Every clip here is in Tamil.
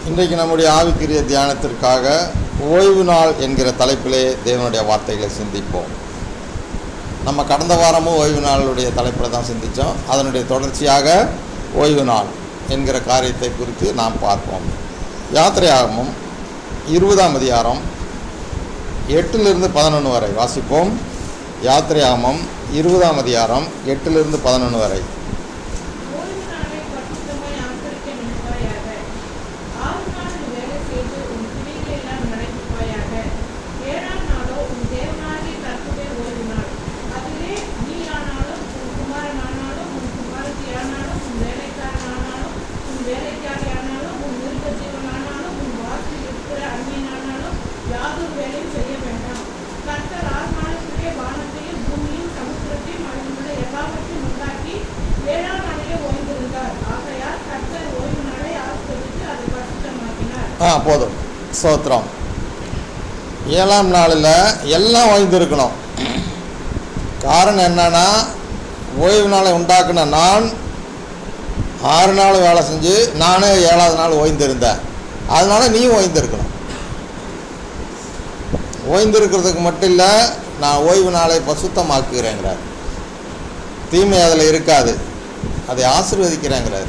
இன்றைக்கு நம்முடைய ஆவிக்குரிய தியானத்திற்காக ஓய்வு நாள் என்கிற தலைப்பிலே தேவனுடைய வார்த்தைகளை சிந்திப்போம் நம்ம கடந்த வாரமும் ஓய்வு நாளுடைய தலைப்பில் தான் சிந்தித்தோம் அதனுடைய தொடர்ச்சியாக ஓய்வு நாள் என்கிற காரியத்தை குறித்து நாம் பார்ப்போம் யாத்திரையாகமும் இருபதாம் அதிகாரம் எட்டிலிருந்து பதினொன்று வரை வாசிப்போம் யாத்திரையாகமம் இருபதாம் அதிகாரம் எட்டிலிருந்து பதினொன்று வரை ஓய்வு நாளை பரிசுத்தமாய் ஆசரிக்க நினைப்பாயாக. ஆறு நாள் நீ வேலை செய்து உன் கிரியைகளெல்லாம் நடப்பிப்பாயாக. ஏழாம் நாளோ உன் தேவனாகிய கர்த்தருடைய ஓய்வு நாள். அதிலே நீயானாலும், உன் குமாரனானாலும், உன் குமாரத்தியானாலும், உன் வேலைக்காரனானாலும், உன் வேலைக்காரியானாலும், உன் மிருகஜீவனானாலும், உன் வாசலில் இருக்கிற அந்நியனானாலும் யாதொரு வேலையும் செய்ய வேண்டாம். கர்த்தர் ஆறு நாளுக்குள்ளே வானத்தையும் பூமியும் சமுத்திரத்தையும் அதிலுள்ள எல்லாவற்றையும் உண்டாக்கி ஏழாம் நாளிலே ஓய்ந்திருந்தார். ஆகையால் கர்த்தர் ஓய்வு நாளை ஆசீர்வதித்து அதை பரிசுத்தமாக்கினார். ஆ போதும் ஸ்தோத்திரம் ஏழாம் நாளில் எல்லாம் ஓய்ந்திருக்கணும் காரணம் என்னன்னா ஓய்வு நாளை உண்டாக்குன நான் ஆறு நாள் வேலை செஞ்சு நானே ஏழாவது நாள் ஓய்ந்திருந்தேன் அதனால நீயும் ஓய்ந்திருக்கணும் ஓய்ந்திருக்கிறதுக்கு மட்டும் இல்லை நான் ஓய்வு நாளை பசுத்தமாக்குகிறேங்கிறார் தீமை அதில் இருக்காது அதை ஆசீர்வதிக்கிறேங்கிறார்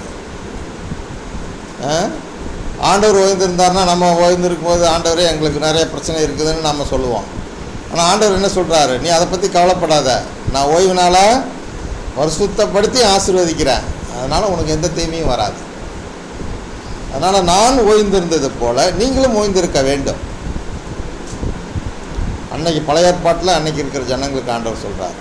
ஆ? ஆண்டவர் ஓய்ந்திருந்தாருன்னா நம்ம ஓய்ந்திருக்கும் போது ஆண்டவரே எங்களுக்கு நிறைய பிரச்சனை இருக்குதுன்னு நம்ம சொல்லுவோம் ஆனால் ஆண்டவர் என்ன சொல்கிறாரு நீ அதை பற்றி கவலைப்படாத நான் ஓய்வு நாளை பரிசுத்தப்படுத்தி ஆசீர்வதிக்கிறேன் அதனால் உனக்கு எந்த தீமையும் வராது அதனால் நான் ஓய்ந்திருந்தது போல நீங்களும் ஓய்ந்திருக்க வேண்டும் அன்னைக்கு பழைய ஏற்பாட்டில் அன்னைக்கு இருக்கிற ஜனங்களுக்கு ஆண்டவர் சொல்கிறார்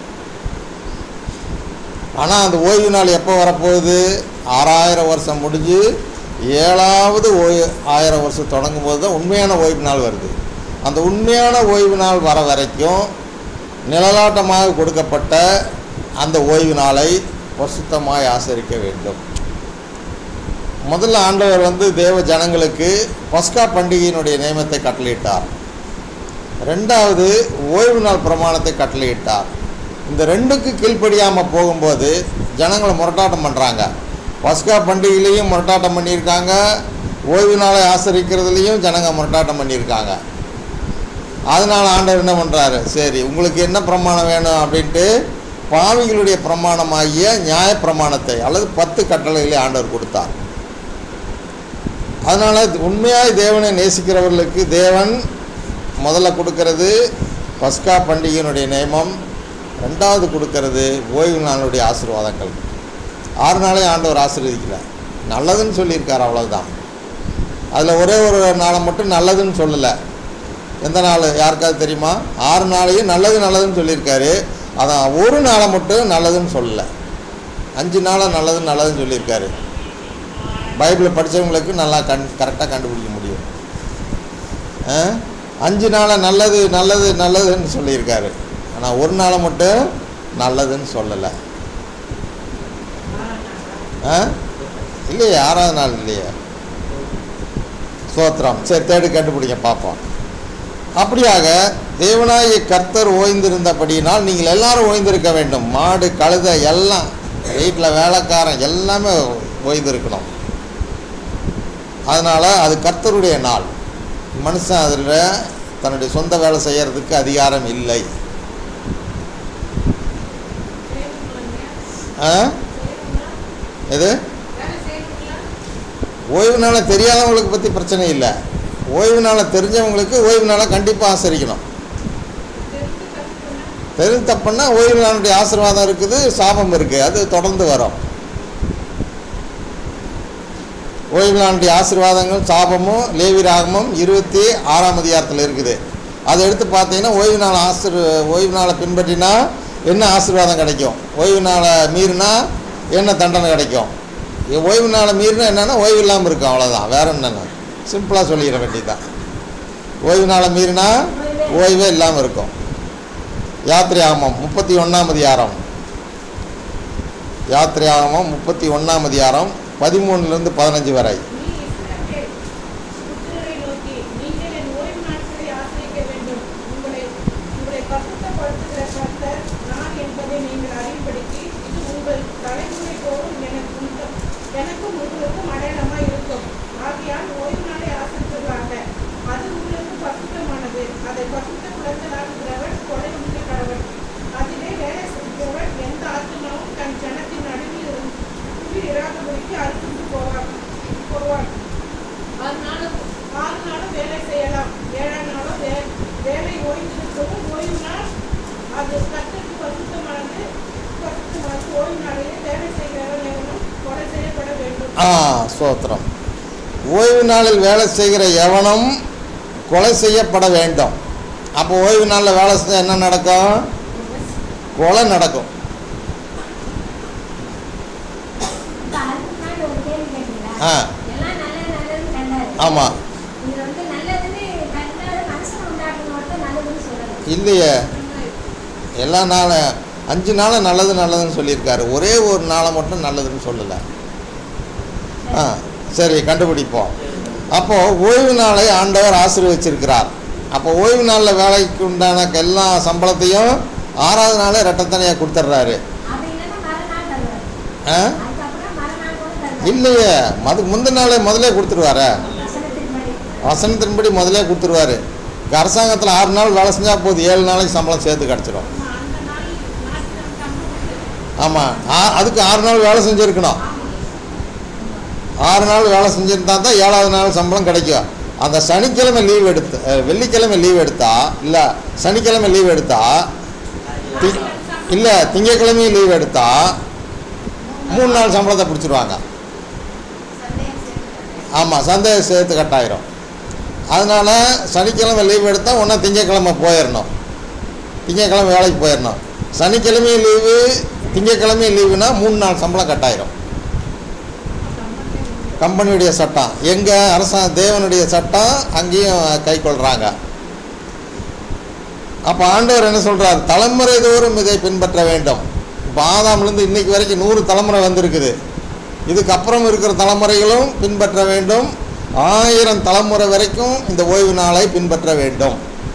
ஆனால் அந்த ஓய்வு நாள் எப்போ வரப்போகுது ஆறாயிரம் வருஷம் முடிஞ்சு ஏழாவது ஓய் ஆயிரம் வருஷம் தொடங்கும் போது தான் உண்மையான ஓய்வு நாள் வருது அந்த உண்மையான ஓய்வு நாள் வர வரைக்கும் நிழலாட்டமாக கொடுக்கப்பட்ட அந்த ஓய்வு நாளை பரிசுத்தமாய் ஆசரிக்க வேண்டும் முதல்ல ஆண்டவர் வந்து தேவ ஜனங்களுக்கு பஸ்கா பண்டிகையினுடைய நியமத்தை கட்டளையிட்டார் ரெண்டாவது ஓய்வு நாள் பிரமாணத்தை கட்டளையிட்டார் இந்த ரெண்டுக்கு கீழ்ப்படியாமல் போகும்போது ஜனங்களை முரட்டாட்டம் பண்ணுறாங்க பஸ்கா பண்டிகையிலையும் முரட்டாட்டம் பண்ணியிருக்காங்க ஓய்வு நாளை ஆசரிக்கிறதுலையும் ஜனங்க முரட்டாட்டம் பண்ணியிருக்காங்க அதனால் ஆண்டவர் என்ன பண்ணுறாரு சரி உங்களுக்கு என்ன பிரமாணம் வேணும் அப்படின்ட்டு பாவிகளுடைய பிரமாணமாகிய நியாய பிரமாணத்தை அல்லது பத்து கட்டளைகளை ஆண்டவர் கொடுத்தார் அதனால் உண்மையாய் தேவனை நேசிக்கிறவர்களுக்கு தேவன் முதல்ல கொடுக்கறது பஸ்கா பண்டிகையினுடைய நியமம் ரெண்டாவது கொடுக்கறது ஓய்வு நாளுடைய ஆசீர்வாதங்கள் ஆறு நாளே ஆண்டவர் ஆசீர்வதிக்கிறார் நல்லதுன்னு சொல்லியிருக்கார் அவ்வளவுதான் அதில் ஒரே ஒரு நாளை மட்டும் நல்லதுன்னு சொல்லலை எந்த நாள் யாருக்காவது தெரியுமா ஆறு நாளையும் நல்லது நல்லதுன்னு சொல்லியிருக்காரு அதான் ஒரு நாளை மட்டும் நல்லதுன்னு சொல்லலை அஞ்சு நாளை நல்லது நல்லதுன்னு சொல்லியிருக்காரு பைபிளை படித்தவங்களுக்கு நல்லா கண் கரெக்டாக கண்டுபிடிக்க முடியும் ஆ? அஞ்சு நாளை நல்லது நல்லது நல்லதுன்னு சொல்லியிருக்காரு ஆனால் ஒரு நாளை மட்டும் நல்லதுன்னு சொல்லலை ஆ இல்லையே ஆறாவது நாள் இல்லையே ஸ்தோத்திரம் சரி தேடி கண்டுபிடிங்க பார்ப்போம் அப்படியாக தேவனாய கர்த்தர் ஓய்ந்திருந்தபடியினால் நீங்கள் எல்லாரும் ஓய்ந்திருக்க வேண்டும் மாடு கழுதை எல்லாம் வீட்டில் வேலைக்காரன் எல்லாமே ஓய்ந்திருக்கணும் அதனால் அது கர்த்தருடைய நாள் மனுஷன் அதில் தன்னுடைய சொந்த வேலை செய்யறதுக்கு அதிகாரம் இல்லை செய்யணுங்களா? ஆ செய்யணுங்களா? எது வேலை செய்யணுங்களா? ஓய்வு நாளை தெரியாதவங்களுக்கு பற்றி பிரச்சனை இல்லை ஓய்வு நாளை தெரிஞ்சவங்களுக்கு ஓய்வு நாளை கண்டிப்பாக ஆசரிக்கணும் தெரிந்து கத்துக்கணும். தெரிஞ்சு தப்புன்னா ஓய்வு நாளுடைய ஆசீர்வாதம் இருக்குது சாபம் இருக்குது அது தொடர்ந்து வரும் ஓய்வு நாளுடைய ஆசீர்வாதங்களும் சாபமும் லேவி ராகமும் இருபத்தி ஆறாம் அதிகாரத்தில் இருக்குது அதை எடுத்து பார்த்தீங்கன்னா ஓய்வு நாள் ஆசிர் ஓய்வு நாளை பின்பற்றினா என்ன ஆசீர்வாதம் கிடைக்கும் ஓய்வு நாளை மீறினா என்ன தண்டனை கிடைக்கும் இ- ஓய்வு நாளை மீறினா என்னென்னா ஓய்வு இல்லாமல் இருக்கும் அவ்வளோதான் வேற என்னென்ன சிம்பிளாக சொல்லிட வேண்டியதுதான் ஓய்வு நாளை மீறினா ஓய்வே இல்லாமல் இருக்கும் யாத்திரை ஆகமம் முப்பத்தி ஒன்றாம் அதிகாரம் யாத்திரை ஆகமம் முப்பத்தி ஒன்றாம் அதிகாரம் பதிமூணுலேருந்து பதினஞ்சு வரை நீ இஸ்ரவேல் புத்திரரை நோக்கி, நீங்கள் என் ஓய்வு நாட்களை ஆசரிக்க வேண்டும். உங்களை உங்களை பரிசுத்தப்படுத்துகிற கர்த்தர் நான் என்பதை நீங்கள் அறியும்படிக்கு இது உங்கள் தலைமுறை தோறும் எனக்கு உண்டு- எனக்கும் உங்களுக்கும் அடையாளமாய் இருக்கும் ஆகையால் ஓய்வு நாளை ஆ ஸ்தோத்திரம் ஓய்வு நாளில் வேலை செய்கிற எவனும் கொலை செய்யப்பட வேண்டும் அப்போ ஓய்வு நாளில் வேலை செஞ்சால் என்ன நடக்கும் கொலை நடக்கும் இப்ப அதுக்கு முன்னாடி ஒரு கேள்வி கேட்டீங்களா? ஆ. எல்லாம் நல்லது நல்லதுன்னு கண்டாரு. ஆமாம் இது வந்து நல்லதுன்னு கண்டாரு, மனுஷன் உண்டாக்குன மட்டும் நல்லதுன்னு சொல்லல. இல்லையே எல்லா நாளும் அஞ்சு நாளும் நல்லது நல்லதுன்னு சொல்லியிருக்காரு ஒரே ஒரு நாளை மட்டும் நல்லதுன்னு சொல்லலை ஆ சரி கண்டுபிடிப்போம் அப்போது ஓய்வு நாளை ஆண்டவர் ஆசீர்வச்சிருக்கிறார் அப்போ ஓய்வு நாளில் வேலைக்கு உண்டான எல்லா சம்பளத்தையும் ஆறாவது நாளே ரெட்டத்தனையாக கொடுத்துட்றாரு அப்படி இல்லைன்னா மறுநாள் தருவாரு. ஆ அதுக்கப்புறம் மறுநாள் கூட தருவாரு. இல்லையே அதுக்கு முந்தின நாளே முதலே கொடுத்துருவாரே வசனத்தின்படி. வசனத்தின்படி முதலே கொடுத்துருவாரு அரசாங்கத்தில் ஆறு நாள் வேலை செஞ்சால் போதும் ஏழு நாளைக்கு சம்பளம் சேர்த்து கிடச்சிரும் ஆமா, அந்த நாள் ஞாயிற்றுக்கிழமை உண்டு. ஆமாம் அதுக்கு ஆறு நாள் வேலை செஞ்சுருக்கணும் ஆறு நாள் வேலை செஞ்சுருந்தா தான் ஏழாவது நாள் சம்பளம் கிடைக்கும் அந்த சனிக்கிழமை லீவ் எடுத்து அஹ், வெள்ளிக்கிழமை லீவ் எடுத்தா இல்லை சனிக்கிழமை லீவ் எடுத்தா தி இல்லை திங்கக்கிழமையும் லீவ் எடுத்தா மூணு நாள் சம்பளத்தை பிடிச்சிருவாங்க ஆமாம் சந்தேக சேர்த்து கட்டாயிரும் அதனால் சனிக்கிழமை லீவ் எடுத்தால் ஒன்றா திங்கக்கிழமை போயிடணும் திங்கக்கிழமை வேலைக்கு போயிடணும் சனிக்கிழமையும் லீவு திங்கக்கிழமையும் லீவுனா மூணு நாள் சம்பளம் கட்டாயிரும் கம்பெனியுடைய சட்டம் எங்கள் அரசாங்க தேவனுடைய சட்டம் அங்கேயும் கை கொள்கிறாங்க அப்போ ஆண்டவர் என்ன சொல்கிறார் தலைமுறை தோறும் இதை பின்பற்ற வேண்டும் இப்போ ஆதாம்லேருந்து இன்னைக்கு வரைக்கும் நூறு தலைமுறை வந்திருக்குது இதுக்கப்புறம் இருக்கிற தலைமுறைகளும் பின்பற்ற வேண்டும் ஆயிரம் தலைமுறை வரைக்கும் இந்த ஓய்வு நாளை பின்பற்ற வேண்டும்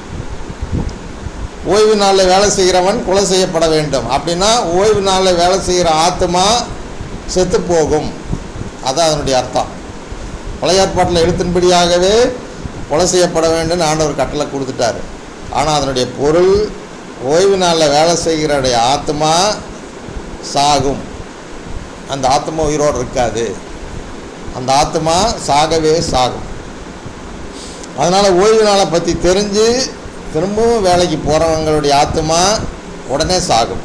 ஓய்வு நாளில் வேலை செய்கிறவன் கொலை செய்யப்பட வேண்டும் அப்படின்னா ஓய்வு நாளில் வேலை செய்கிற ஆத்மா செத்து போகும் அதான் அதனுடைய அர்த்தம் பழைய ஏற்பாட்டில் எழுத்தின்படியாகவே கொலை செய்யப்பட வேண்டும்னு ஆண்டவர் கட்டளை கொடுத்துட்டாரு ஆனால் அதனுடைய பொருள் ஓய்வு நாளில் வேலை செய்கிறடைய ஆத்மா சாகும் அந்த ஆத்மா உயிரோடு இருக்காது அந்த ஆத்மா சாகவே சாகும் அதனால் ஓய்வு நாளை பற்றி தெரிஞ்சு திரும்பவும் வேலைக்கு போகிறவங்களுடைய ஆத்மா உடனே சாகும்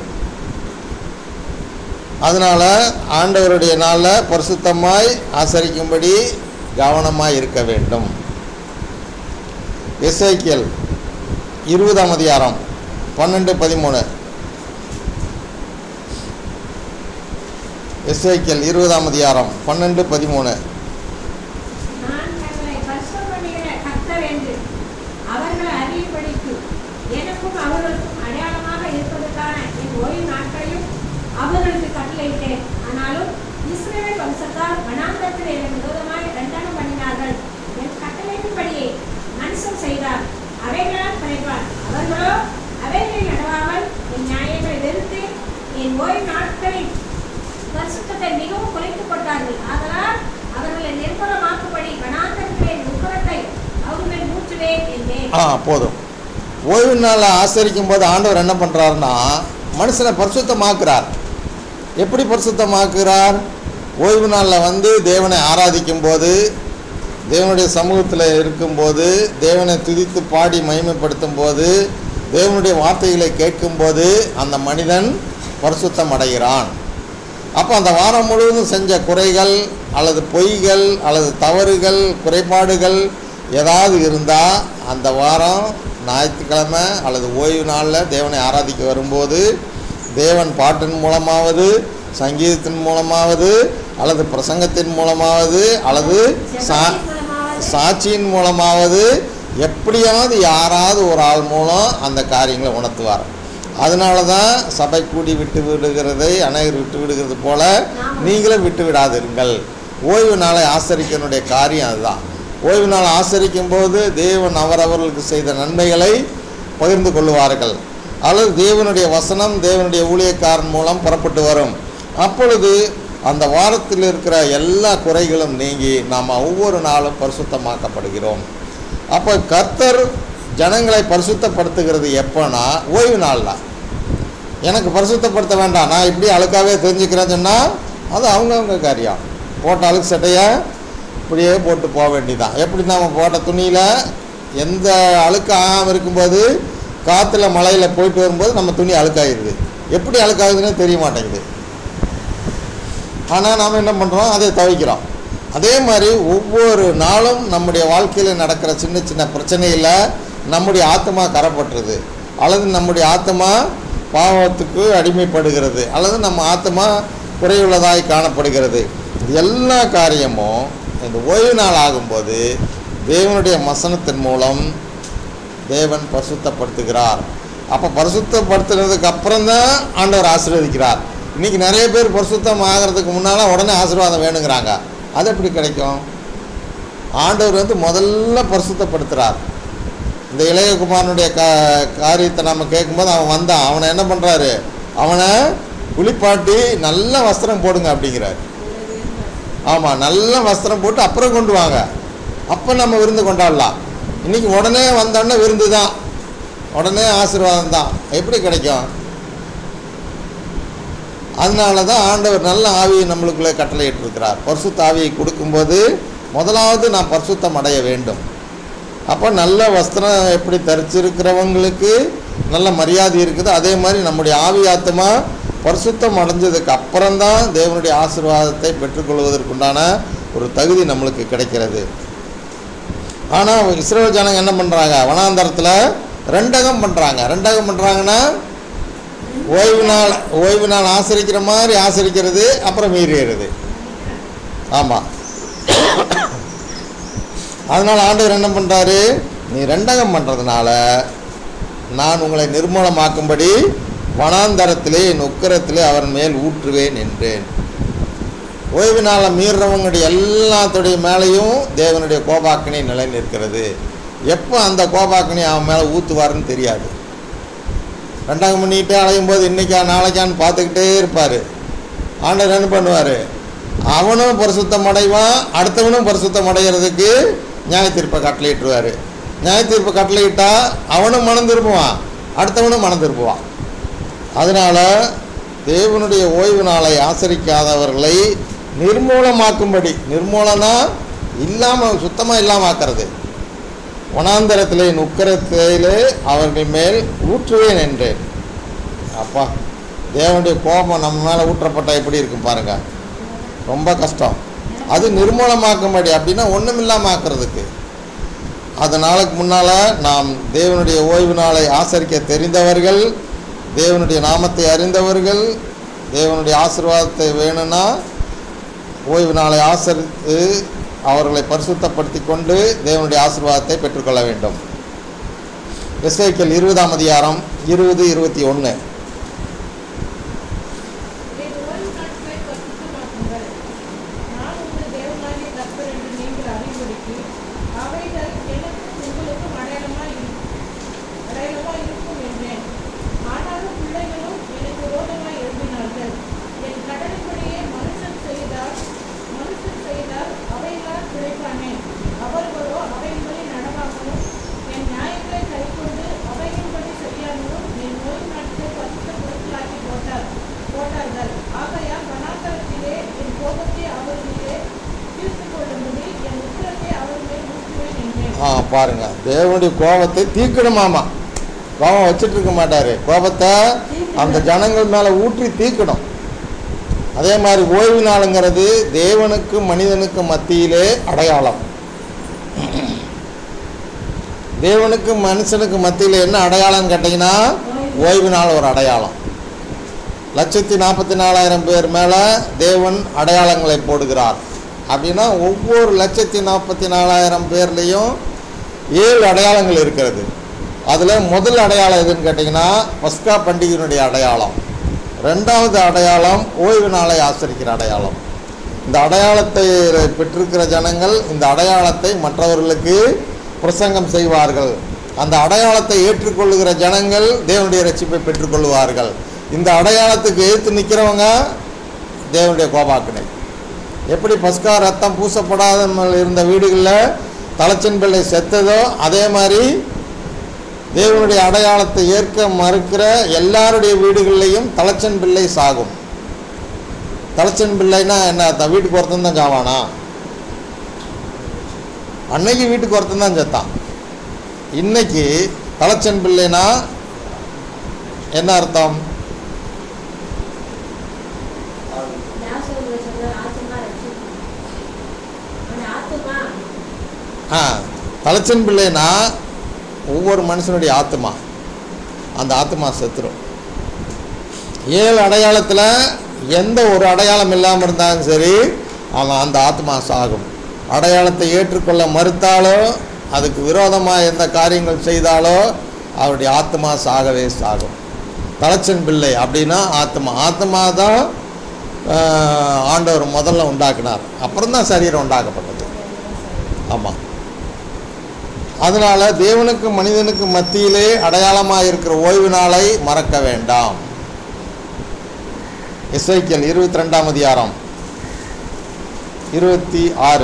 அதனால் ஆண்டவருடைய நாளில் பரிசுத்தமாய் ஆசரிக்கும்படி கவனமாக இருக்க வேண்டும் எஸ்ஐக்கியல் இருபதாம் அதிகாரம் பன்னெண்டு பதிமூணு எஸ்ஐக்கியல் இருபதாம் அதிகாரம் பன்னெண்டு பதிமூணு நான் தங்களை பரிசுத்தம் பண்ணுகிற கர்த்தர் என்று அவர்களை அறியும்படிக்கு எனக்கும் அவர்களுக்கும் அடையாளமாக இருப்பதற்கான என் ஓய்வு நாட்களையும் அவர்களுக்கு கட்டளையிட்டேன் ஆனாலும் இஸ்ரவேல் வம்சத்தார் வனாந்தரத்தில் எனக்கு விரோதமாய் தண்டனம் பண்ணினார்கள் என் கட்டளையின்படியே மனுஷன் செய்தார் அவைகளால் பிழைப்பார் அவர்களோ அவைகளை நடவாமல் என் நியாயங்களை வெறுத்து என் ஓய்வு நாட்களில் பரிசுத்தத்தை மிகவும் குறைத்துக் கொண்டார்கள் ஆதலால் அவர்களை நிர்மலமாக்கும்படி வனாந்தரத்திலே உக்கரத்தை அவர்கள் மூச்சுவேன் என்றேன் ஆ போதும் ஓய்வு நாளை ஆசரிக்கும் போது ஆண்டவர் என்ன பண்ணுறாருன்னா மனுஷனை பரிசுத்தமாக்குறார் எப்படி பரிசுத்தமாக்குறார் ஓய்வு நாளில் வந்து தேவனை ஆராதிக்கும் போது தேவனுடைய சமூகத்தில் இருக்கும்போது தேவனை துதித்து பாடி மகிமைப்படுத்தும் போது தேவனுடைய வார்த்தைகளை கேட்கும்போது அந்த மனிதன் பரிசுத்தம் அடைகிறான் அப்போ அந்த வாரம் முழுவதும் செஞ்ச குறைகள் அல்லது பொய்கள் அல்லது தவறுகள் குறைபாடுகள் ஏதாவது இருந்தால் அந்த வாரம் ஞாயிற்றுக்கிழமை அல்லது ஓய்வு நாளில் தேவனை ஆராதிக்க வரும்போது தேவன் பாட்டின் மூலமாவது சங்கீதத்தின் மூலமாவது அல்லது பிரசங்கத்தின் மூலமாவது அல்லது சா ஜெபத்தின் மூலமாவது சாட்சியின் மூலமாவது எப்படியாவது யாராவது ஒரு ஆள் மூலம் அந்த காரியங்களை உணர்த்துவார் அதனால தான் சபை கூடி விட்டு விடுகிறதை அநேகர் விட்டு விடுகிறது போல நீங்களும் விட்டு விடாதிருங்கள் ஓய்வு நாளை ஆசரிக்கனுடைய காரியம் அதுதான் ஓய்வு நாளை ஆசரிக்கும் போது தேவன் அவரவர்களுக்கு செய்த நன்மைகளை பகிர்ந்து கொள்வார்கள் அல்லது தேவனுடைய வசனம் தேவனுடைய ஊழியக்காரன் மூலம் புறப்பட்டு வரும் அப்பொழுது அந்த வாரத்தில் இருக்கிற எல்லா குறைகளும் நீங்கி நாம் ஒவ்வொரு நாளும் பரிசுத்தமாக்கப்படுகிறோம் அப்போ கர்த்தர் ஜனங்களை பரிசுத்தப்படுத்துகிறது எப்போனா ஓய்வு நாளில் எனக்கு பரிசுத்தப்படுத்த வேண்டாம் நான் இப்படி அழுக்காவே தெரிஞ்சுக்கிறேன்னு சொன்னால் அது அவங்கவுங்க காரியம் போட்ட அழுக்கு சட்டையை இப்படியே போட்டு போக வேண்டியதான் எப்படி நாம் போட்ட துணியில் எந்த அழுக்கு ஆகாமல் இருக்கும்போது காற்றுல மழையில் போயிட்டு வரும்போது நம்ம துணி அழுக்காயிருது எப்படி அழுக்காகுதுன்னு தெரிய மாட்டேங்குது ஆனால் நாம் என்ன பண்ணுறோம் அதை துவைக்கிறோம் அதே மாதிரி ஒவ்வொரு நாளும் நம்முடைய வாழ்க்கையில் நடக்கிற சின்ன சின்ன பிரச்சனையில் நம்முடைய ஆத்மா கரப்பட்டுருது அல்லது நம்முடைய ஆத்மா பாவத்துக்கு அடிமைப்படுகிறது அல்லது நம்ம ஆத்மா குறைவுள்ளதாய் காணப்படுகிறது இது எல்லா காரியமும் இந்த ஓய்வு நாள் ஆகும்போது தேவனுடைய வசனத்தின் மூலம் தேவன் பரிசுத்தப்படுத்துகிறார் அப்போ பரிசுத்தப்படுத்துறதுக்கு அப்புறம் தான் ஆண்டவர் ஆசீர்வதிக்கிறார் இன்னைக்கு நிறைய பேர் பரிசுத்தம் ஆகிறதுக்கு முன்னால் உடனே ஆசீர்வாதம் வேணுங்கிறாங்க அது எப்படி கிடைக்கும் ஆண்டவர் வந்து முதல்ல பரிசுத்தப்படுத்துகிறார் இந்த இளையகுமாரனுடைய கா காரியத்தை நம்ம கேட்கும்போது அவன் வந்தான் அவனை என்ன பண்ணுறாரு அவனை குளிப்பாட்டி நல்ல வஸ்திரம் போடுங்க அப்படிங்கிறார் ஆமாம் நல்ல வஸ்திரம் போட்டு அப்புறம் கொண்டு வாங்க அப்போ நம்ம விருந்து கொண்டாடலாம் இன்னைக்கு உடனே வந்தோடனே விருந்து தான் உடனே ஆசீர்வாதம் தான் எப்படி கிடைக்கும் அதனால தான் ஆண்டவர் நல்ல ஆவியை நம்மளுக்குள்ளே கட்டளையிட்டிருக்கிறார் பரிசுத்த ஆவியை கொடுக்கும்போது முதலாவது நான் பரிசுத்தம் அடைய வேண்டும் அப்போ நல்ல வஸ்திரம் எப்படி தரிச்சிருக்கிறவங்களுக்கு நல்ல மரியாதை இருக்குது அதே மாதிரி நம்முடைய ஆவி ஆத்மா பரிசுத்தம் அடைஞ்சதுக்கு அப்புறம்தான் தேவனுடைய ஆசீர்வாதத்தை பெற்றுக்கொள்வதற்குண்டான ஒரு தகுதி நம்மளுக்கு கிடைக்கிறது ஆனால் இஸ்ரேல் ஜனங்க என்ன பண்ணுறாங்க வனாந்தரத்தில் ரெண்டகம் பண்ணுறாங்க ரெண்டகம் பண்ணுறாங்கன்னா ஓய்வு நாள் ஓய்வு நாள் ஆசரிக்கிற மாதிரி ஆசரிக்கிறது அப்புறம் மீறிடுறது ஆமாம் அதனால் ஆண்டவர் என்ன பண்ணுறாரு நீ ரெண்டகம் பண்ணுறதுனால நான் உங்களை நிர்மூலமாக்கும்படி வனாந்தரத்திலே என் உக்கரத்திலே அவன் மேல் ஊற்றுவேன் என்றேன் ஓய்வு நாளை மீறுறவங்களுடைய எல்லாத்துடைய மேலேயும் தேவனுடைய கோபாக்கினை நிலை நிற்கிறது எப்போ அந்த கோபாக்கினை அவன் மேலே ஊற்றுவாருன்னு தெரியாது ரெண்டாம் பண்ணிக்கிட்டே அலையும் போது இன்றைக்கா நாளைக்கான்னு பார்த்துக்கிட்டே இருப்பார் ஆண்டவர் என்ன பண்ணுவார் அவனும் பரிசுத்தம் அடைவான் அடுத்தவனும் பரிசுத்தம் அடைகிறதுக்கு நியாய தீர்ப்பை கட்டளையிட்டுருவார் நியாய தீர்ப்பை கட்டளையிட்டா அவனும் மனம் திரும்புவான் அடுத்தவனும் மனம் திரும்புவான் அதனால் தேவனுடைய ஓய்வு நாளை ஆசரிக்காதவர்களை நிர்மூலமாக்கும்படி நிர்மூலனா இல்லாமல் சுத்தமாக இல்லாமல் ஆக்கிறது வனாந்தரத்திலே என் உக்கரத்திலே அவர்கள் மேல் ஊற்றுவேன் என்றேன் அப்பா தேவனுடைய கோபம் நம்ம மேலே ஊற்றப்பட்டால் எப்படி இருக்கும் பாருங்க ரொம்ப கஷ்டம் அது நிர்மூலமாக்கும்படி அப்படின்னா ஒன்றும் இல்லாமல் ஆக்கிறதுக்கு அது நாளுக்கு முன்னால் நாம் தேவனுடைய ஓய்வு நாளை ஆசரிக்க தெரிந்தவர்கள் தேவனுடைய நாமத்தை அறிந்தவர்கள் தேவனுடைய ஆசீர்வாதத்தை வேணும்னா ஓய்வு நாளை ஆசரித்து அவர்களை பரிசுத்தப்படுத்தி கொண்டு தேவனுடைய ஆசீர்வாதத்தை பெற்றுக்கொள்ள வேண்டும் எஸ்ஐக்கள் இருபதாம் அதிகாரம் இருபது இருபத்தி ஒன்று என் ஓய்வு நாட்களை பரிசுத்தமாக்குங்கள். நான் உங்கள் தேவனாகிய கர்த்தர் என்று நீங்கள் அறியும்படிக்கு அவைகள் எனக்கும் உங்களுக்கும் அடையாளமாய் இருக்கும் அடையாளமாய் இருக்கும் என்றேன். ஆனாலும் பிள்ளைகளும் எனக்கு விரோதமாய் எழும்பினார்கள். என் கடன்படியே மனுஷன் செய்தால் மனுஷன் செய்தால் அவைகளால் பிழைப்பானே. அவர்களோ அவையின்படி நடவாமலும் என் நியாயங்களை கைக்கொண்டு அவையின்படி செய்யாமலும் என் ஓய்வு நாட்களை பரிசுத்தப்படுத்தலாக்கி போட்டார் போட்டார்கள் ஆகையால் வனாந்தரத்திலே என் கோபத்தை அவர்களே தீர்த்துக் கொள்ளும்படி என் உக்கிரத்தை அவர்களே ஊற்றுவேன் என்றேன் ஆ பாருங்க தேவனுடைய கோபத்தை தீர்க்கணுமாமா கோபம் வச்சுட்டு இருக்க மாட்டாரு கோபத்தை அந்த ஜனங்கள் மேலே ஊற்றி தீர்க்கணும் அதே மாதிரி ஓய்வு நாளுங்கிறது தேவனுக்கு மனிதனுக்கு மத்தியிலே அடையாளம் தேவனுக்கு மனுஷனுக்கு மத்தியில் என்ன அடையாளம்னு கேட்டிங்கன்னா ஓய்வு நாள் ஒரு அடையாளம் லட்சத்தி நாற்பத்தி நாலாயிரம் பேர் மேலே தேவன் அடையாளங்களை போடுகிறார் அப்படின்னா ஒவ்வொரு லட்சத்தி நாற்பத்தி நாலாயிரம் பேர்லேயும் ஏழு அடையாளங்கள் இருக்கிறது அதில் முதல் அடையாளம் எதுன்னு கேட்டிங்கன்னா பஸ்கா பண்டிகையினுடைய அடையாளம் ரெண்டாவது அடையாளம் ஓய்வு நாளை ஆசரிக்கிற அடையாளம் இந்த அடையாளத்தை பெற்றிருக்கிற ஜனங்கள் இந்த அடையாளத்தை மற்றவர்களுக்கு பிரசங்கம் செய்வார்கள் அந்த அடையாளத்தை ஏற்றுக்கொள்ளுகிற ஜனங்கள் தேவனுடைய ரட்சிப்பை பெற்றுக்கொள்வார்கள் இந்த அடையாளத்துக்கு எதிர்த்து நிற்கிறவங்க தேவனுடைய கோபாக்கினை எப்படி பஸ்கா ரத்தம் பூசப்படாத இருந்த வீடுகளில் தலைச்சன் பிள்ளை செத்ததோ அதே மாதிரி தேவனுடைய அடையாளத்தை ஏற்க மறுக்கிற எல்லாருடைய வீடுகள்லையும் தலைச்சன் பிள்ளை சாகும் தலைச்சன் பிள்ளைனா என்ன த- வீட்டுக்கு ஒருத்தன் தான் சாவானா அன்னைக்கு வீட்டுக்கு ஒருத்தன் தான் செத்தான் இன்னைக்கு தலைச்சன் பிள்ளைனா என்ன அர்த்தம் யாசோபு சொல்ற ஆத்துமா ரட்சிக்கும் ஆ தலைச்சன் பிள்ளைனா ஒவ்வொரு மனுஷனுடைய ஆத்மா அந்த ஆத்மா செத்துரும் ஏழு அடையாளத்தில் எந்த ஒரு அடையாளம் இல்லாமல் இருந்தாலும் சரி அவன் அந்த ஆத்மா சாகும் அடையாளத்தை ஏற்றுக்கொள்ள மறுத்தாலோ அதுக்கு விரோதமாக எந்த காரியங்கள் செய்தாலோ அவருடைய ஆத்மா சாகவே சாகும் தலைச்சன் பிள்ளை அப்படின்னா ஆத்மா ஆத்மா தான் ஆஹ், ஆண்டவர் முதல்ல உண்டாக்கினார் அப்புறம் தான் சரீரம் உண்டாக்கப்பட்டது ஆமாம் அதனால் தேவனுக்கு மனிதனுக்கு மத்தியிலே அடையாளமாக இருக்கிற ஓய்வு நாளை மறக்க வேண்டாம் இசைக்கல் இருபத்தி ரெண்டாம் அதிகாரம் இருபத்தி ஆறு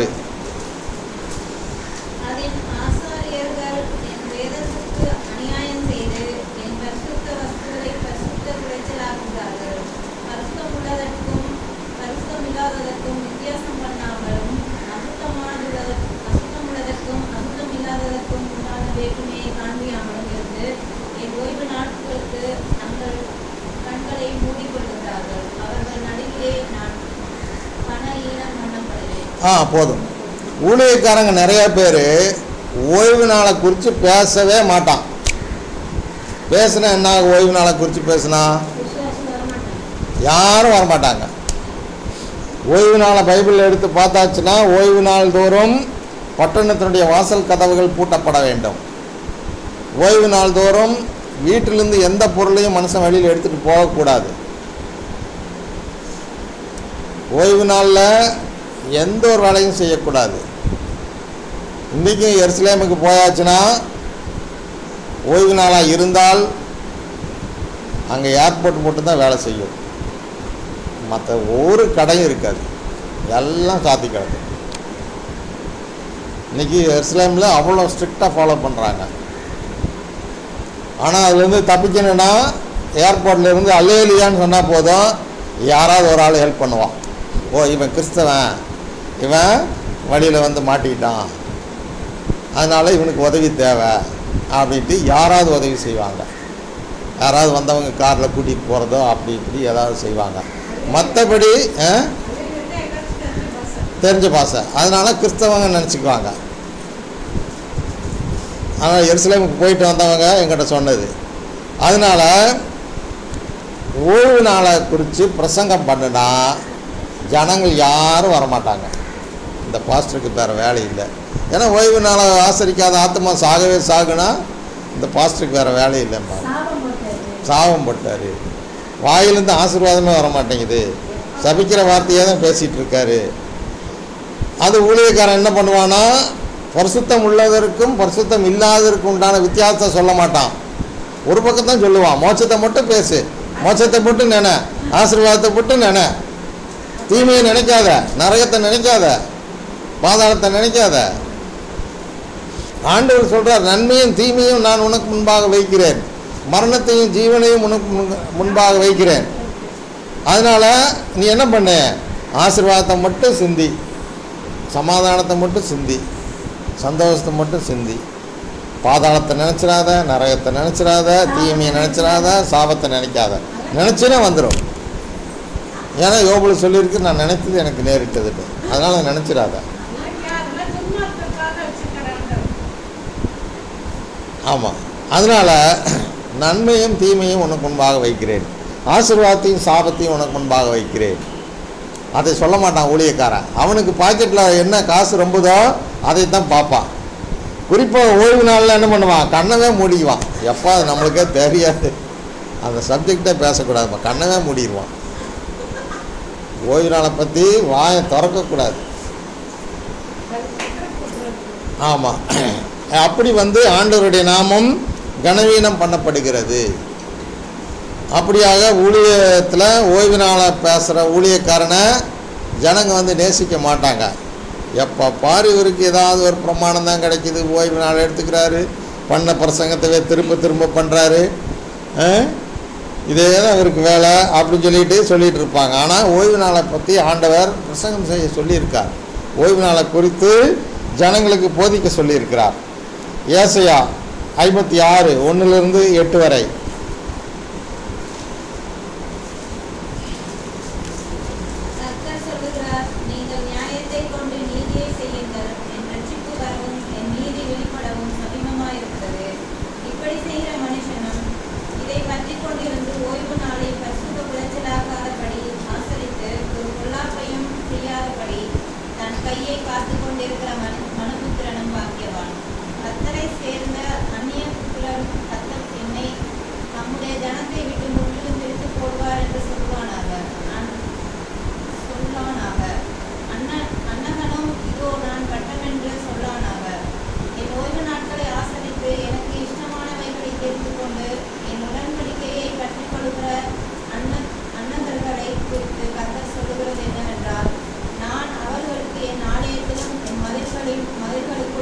அதின் ஆசாரியர்கள் என் வேதத்துக்கு அநியாயம் செய்து என் பரிசுத்த வஸ்துவை பரிசுத்த குலைச்சலாக்குகிறார்கள் பரிசுத்தமுள்ளதற்கும் பரிசுத்தமில்லாததற்கும் வித்தியாசம் பண்ணாமலும் அசுத்தமானது அசுத்தமுள்ளதற்கும் அசுத்தமில்லாததற்கும் உண்டான வேற்றுமையை காண்பியாமலும் இருந்து என் ஓய்வு நாட்களுக்கு தங்கள் கண்களை மூடிக்கொள்கிறார்கள் அவர்கள் நடுவிலே நான் பண ஈனம் பண்ணப்படுவேன் ஆ போதும் ஊழியக்காரங்க நிறைய பேர் ஓய்வு நாளை குறித்து பேசவே மாட்டான் பேசுனா என்ன ஆகும் ஓய்வு நாளை குறித்து பேசுனா விசுவாசம் வர மாட்டாங்க யாரும் வரமாட்டாங்க ஓய்வு நாளை பைபிளில் எடுத்து பார்த்தாச்சுன்னா ஓய்வு நாள் தோறும் பட்டணத்தினுடைய வாசல் கதவுகள் பூட்டப்பட வேண்டும் ஓய்வு நாள் தோறும் வீட்டிலிருந்து எந்த பொருளையும் மனுஷன் வெளியில் எடுத்துகிட்டு போகக்கூடாது ஓய்வு நாளில் எந்த ஒரு வேலையும் செய்யக்கூடாது இன்றைக்கும் எருசலேமுக்கு போயாச்சுன்னா ஓய்வு நாளாக இருந்தால் அங்கே ஏர்போர்ட் மட்டும்தான் வேலை செய்யும் மற்ற ஒரு கடையும் இருக்காது எல்லாம் சாத்தி கிடக்கும் இன்னைக்கு எருசலேமில் அவ்வளோ ஸ்ட்ரிக்டாக ஃபாலோ பண்ணுறாங்க ஆனால் அதுலேருந்து தப்பிக்கணும்னா ஏர்போர்ட்ல இருந்து அல்லேலியான்னு சொன்னால் போதும் யாராவது ஒரு ஆள் ஹெல்ப் பண்ணுவான் ஓ இவன் கிறிஸ்தவன் இவன் வழியில் வந்து மாட்டிக்கிட்டான் அதனால் இவனுக்கு உதவி தேவை அப்படின்ட்டு யாராவது உதவி செய்வாங்க யாராவது வந்தவங்க காரில் கூட்டிகிட்டு போகிறதோ அப்படி இப்படி ஏதாவது செய்வாங்க மற்றபடி ஆ அவங்களுக்கு எங்காச்சும் தெரிஞ்ச பாசம் தெரிஞ்ச பாசை அதனால கிறிஸ்தவங்க நினச்சிக்குவாங்க ஆனால் எருசலேமுக்கு போயிட்டு வந்தவங்க எங்கிட்ட சொன்னது அதனால ஓய்வு நாளை குறித்து பிரசங்கம் பண்ணுனா ஜனங்கள் யாரும் வரமாட்டாங்க இந்த பாஸ்டருக்கு வேறு வேலை இல்லை ஏன்னா ஓய்வு நாளை ஆசரிக்காத ஆத்மா சாகவே சாகுனா இந்த பாஸ்டருக்கு வேறு வேலை இல்லைம்மா சாபம் போட்டது சாபம் போட்டார் வாயிலிருந்து ஆசீர்வாதமே வர மாட்டேங்குது சபிக்கிற வார்த்தையே தான் பேசிகிட்டு இருக்காரு அது ஊழியக்காரன் என்ன பண்ணுவானா பரிசுத்தம் உள்ளதற்கும் பரிசுத்தம் இல்லாததற்கும் உண்டான வித்தியாசத்தை சொல்ல மாட்டான் ஒரு பக்கம் தான் சொல்லுவான் மோட்சத்தை மட்டும் பேசு மோட்சத்தை மட்டும் நினை ஆசீர்வாதத்தை மட்டும் நினை தீமையை நினைக்காத நரகத்தை நினைக்காத பாதாளத்தை நினைக்காத ஆண்டவர் சொல்றார் நன்மையும் தீமையும் நான் உனக்கு முன்பாக வைக்கிறேன் மரணத்தையும் ஜீவனையும் உனக்கு முன்- முன்பாக வைக்கிறேன் அதனால நீ என்ன பண்ண ஆசீர்வாதத்தை மட்டும் சிந்தி சமாதானத்தை மட்டும் சிந்தி சந்தோஷத்தை மட்டும் சிந்தி பாதாளத்தை நினச்சிடாத நரகத்தை நினச்சிடாத தீமையை நினச்சிடாத சாபத்தை நினைக்காத நினச்சினா வந்துடும் ஏன்னா யோபுல சொல்லியிருக்கு நான் நினைத்தது எனக்கு நேரிட்டதுன்னு அதனால் நினச்சிடாத இல்லைங்க அதெல்லாம் துன்மார்க்கத்துக்காக வச்சிருக்கிறாங்க ஆமாம் அதனால் நன்மையும் தீமையும் உனக்கு முன்பாக வைக்கிறேன் ஆசீர்வாதத்தையும் சாபத்தையும் உனக்கு முன்பாக வைக்கிறேன் அதை சொல்ல மாட்டான் ஊழியக்காரன் அவனுக்கு பாக்கெட்டில் என்ன காசு ரொம்பதோ அதைத்தான் பார்ப்பான் குறிப்பாக ஓய்வு நாளில் என்ன பண்ணுவான் கண்ணவே மூடிக்குவான் எப்போ அது நம்மளுக்கே தெரியாது அந்த சப்ஜெக்டே பேசக்கூடாதுப்பா கண்ணவே மூடிடுவான் ஓய்வு நாளை பற்றி வாயை திறக்கக்கூடாது ஆமாம் அப்படி வந்து ஆண்டவருடைய நாமம் கனவீனம் பண்ணப்படுகிறது அப்படியாக ஊழியத்தில் ஓய்வு நாளை பேசுகிற ஊழியக்காரனை ஜனங்க வந்து நேசிக்க மாட்டாங்க எப்போ பாரு இவருக்கு ஏதாவது ஒரு பிரமாணம் தான் கிடைக்குது ஓய்வு நாள் எடுத்துக்கிறாரு பண்ண பிரசங்கத்தவே திரும்ப திரும்ப பண்ணுறாரு இதே தான் இவருக்கு வேலை அப்படின்னு சொல்லிட்டு சொல்லிட்டு இருப்பாங்க ஆனால் ஓய்வு நாளை பற்றி ஆண்டவர் பிரசங்கம் செய்ய சொல்லியிருக்கார் ஓய்வு நாளை குறித்து ஜனங்களுக்கு போதிக்க சொல்லியிருக்கிறார் ஏசையா ஐம்பத்தி ஆறு ஒன்றிலிருந்து எட்டு வரை கர்த்தர் சொல்லுகிறார் நீங்கள் நியாயத்தை கொண்டு நீதியை செய்யுங்கள் என் ரட்சிப்பு வரவும் என்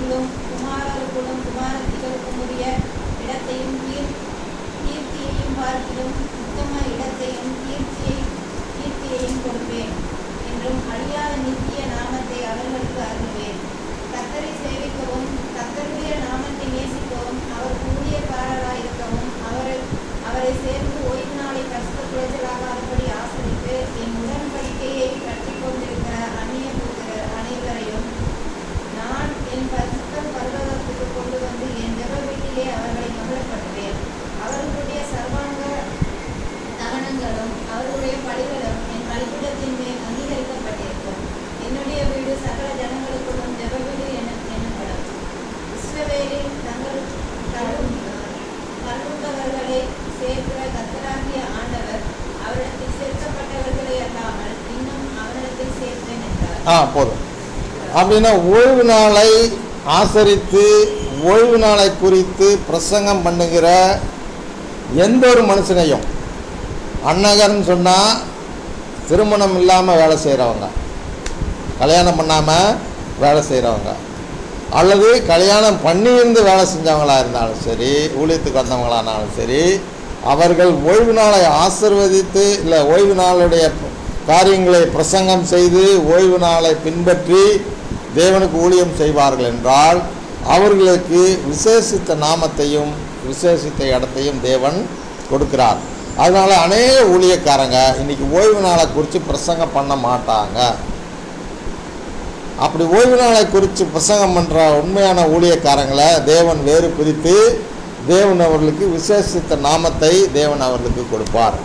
குமாரருக்குள்ளும் குமாரருக்குள்ளும் குமாரத்திகளுக்கும் உரிய இடத்தையும் கீர் கீர்த்தியையும் பார்க்கிலும் உத்தம இடத்தையும் கீர்த்தியை கீர்த்தியையும் கொடுப்பேன் என்றும் அழியாத நித்திய நாமத்தை அவர்களுக்கு அருள்வேன் கத்தரை சேவிக்கவும் கத்தருடைய நாமத்தை நேசிக்கவும் அவர் ஊழியக்காரராயிருக்கவும் அவரை அவரை சேர்ந்து ஓய்வு நாளை கஷ்ட குலைச்சலாகாதபடி ஆசிரித்து என் உடன்படிக்கையை கற்றிக் கொண்டிருக்கிற அந்நிய புத்திரர் அனைவரையும் நான் என் பரிசுத்த பர்வதத்துக்கு கொண்டு வந்து என் ஜெப வீட்டிலே அவர்களை மகிழப்படுவேன் அவர்களுடைய சர்வாங்க தகனங்களும் அவர்களுடைய பலிகளும் என் பலிபீடத்தின் மேல் அங்கீகரிக்கப்பட்டிருக்கும் என்னுடைய வீடு சகல ஜனங்களுக்குள்ளும் ஜெப வீடு என எண்ணப்படும் இஸ்ரவேலில் தங்கள் கழும் கழுந்தவர்களை சேர்க்கிற கத்தராகிய ஆண்டவர் அவரிடத்தில் சேர்க்கப்பட்டவர்களை அல்லாமல் இன்னும் அவரிடத்தில் சேர்ப்பேன் என்றார் ஆ போதும் அப்படின்னா ஓய்வு நாளை ஆசரித்து ஓய்வு நாளை குறித்து பிரசங்கம் பண்ணுகிற எந்த ஒரு மனுஷனையும் அன்னகர்னு சொன்னால் திருமணம் இல்லாமல் வேலை செய்கிறவங்க கல்யாணம் பண்ணாமல் வேலை செய்கிறவங்க அல்லது கல்யாணம் பண்ணியிருந்து வேலை செஞ்சவங்களா இருந்தாலும் சரி ஊழியத்துக்கு வந்தவங்களானாலும் சரி அவர்கள் ஓய்வு நாளை ஆசிர்வதித்து இல்லை ஓய்வு நாளுடைய காரியங்களை பிரசங்கம் செய்து ஓய்வு நாளை பின்பற்றி தேவனுக்கு ஊழியம் செய்வார்கள் என்றால் அவர்களுக்கு விசேஷித்த நாமத்தையும் விசேஷித்த இடத்தையும் தேவன் கொடுக்கிறார் அதனால அநேக ஊழியக்காரங்க இன்னைக்கு ஓய்வு நாளை குறித்து பிரசங்கம் பண்ண மாட்டாங்க அப்படி ஓய்வு நாளை குறித்து பிரசங்கம் பண்ணுற உண்மையான ஊழியக்காரங்களை தேவன் வேறு பிரித்து தேவன் அவர்களுக்கு விசேஷித்த நாமத்தை தேவன் அவர்களுக்கு கொடுப்பார்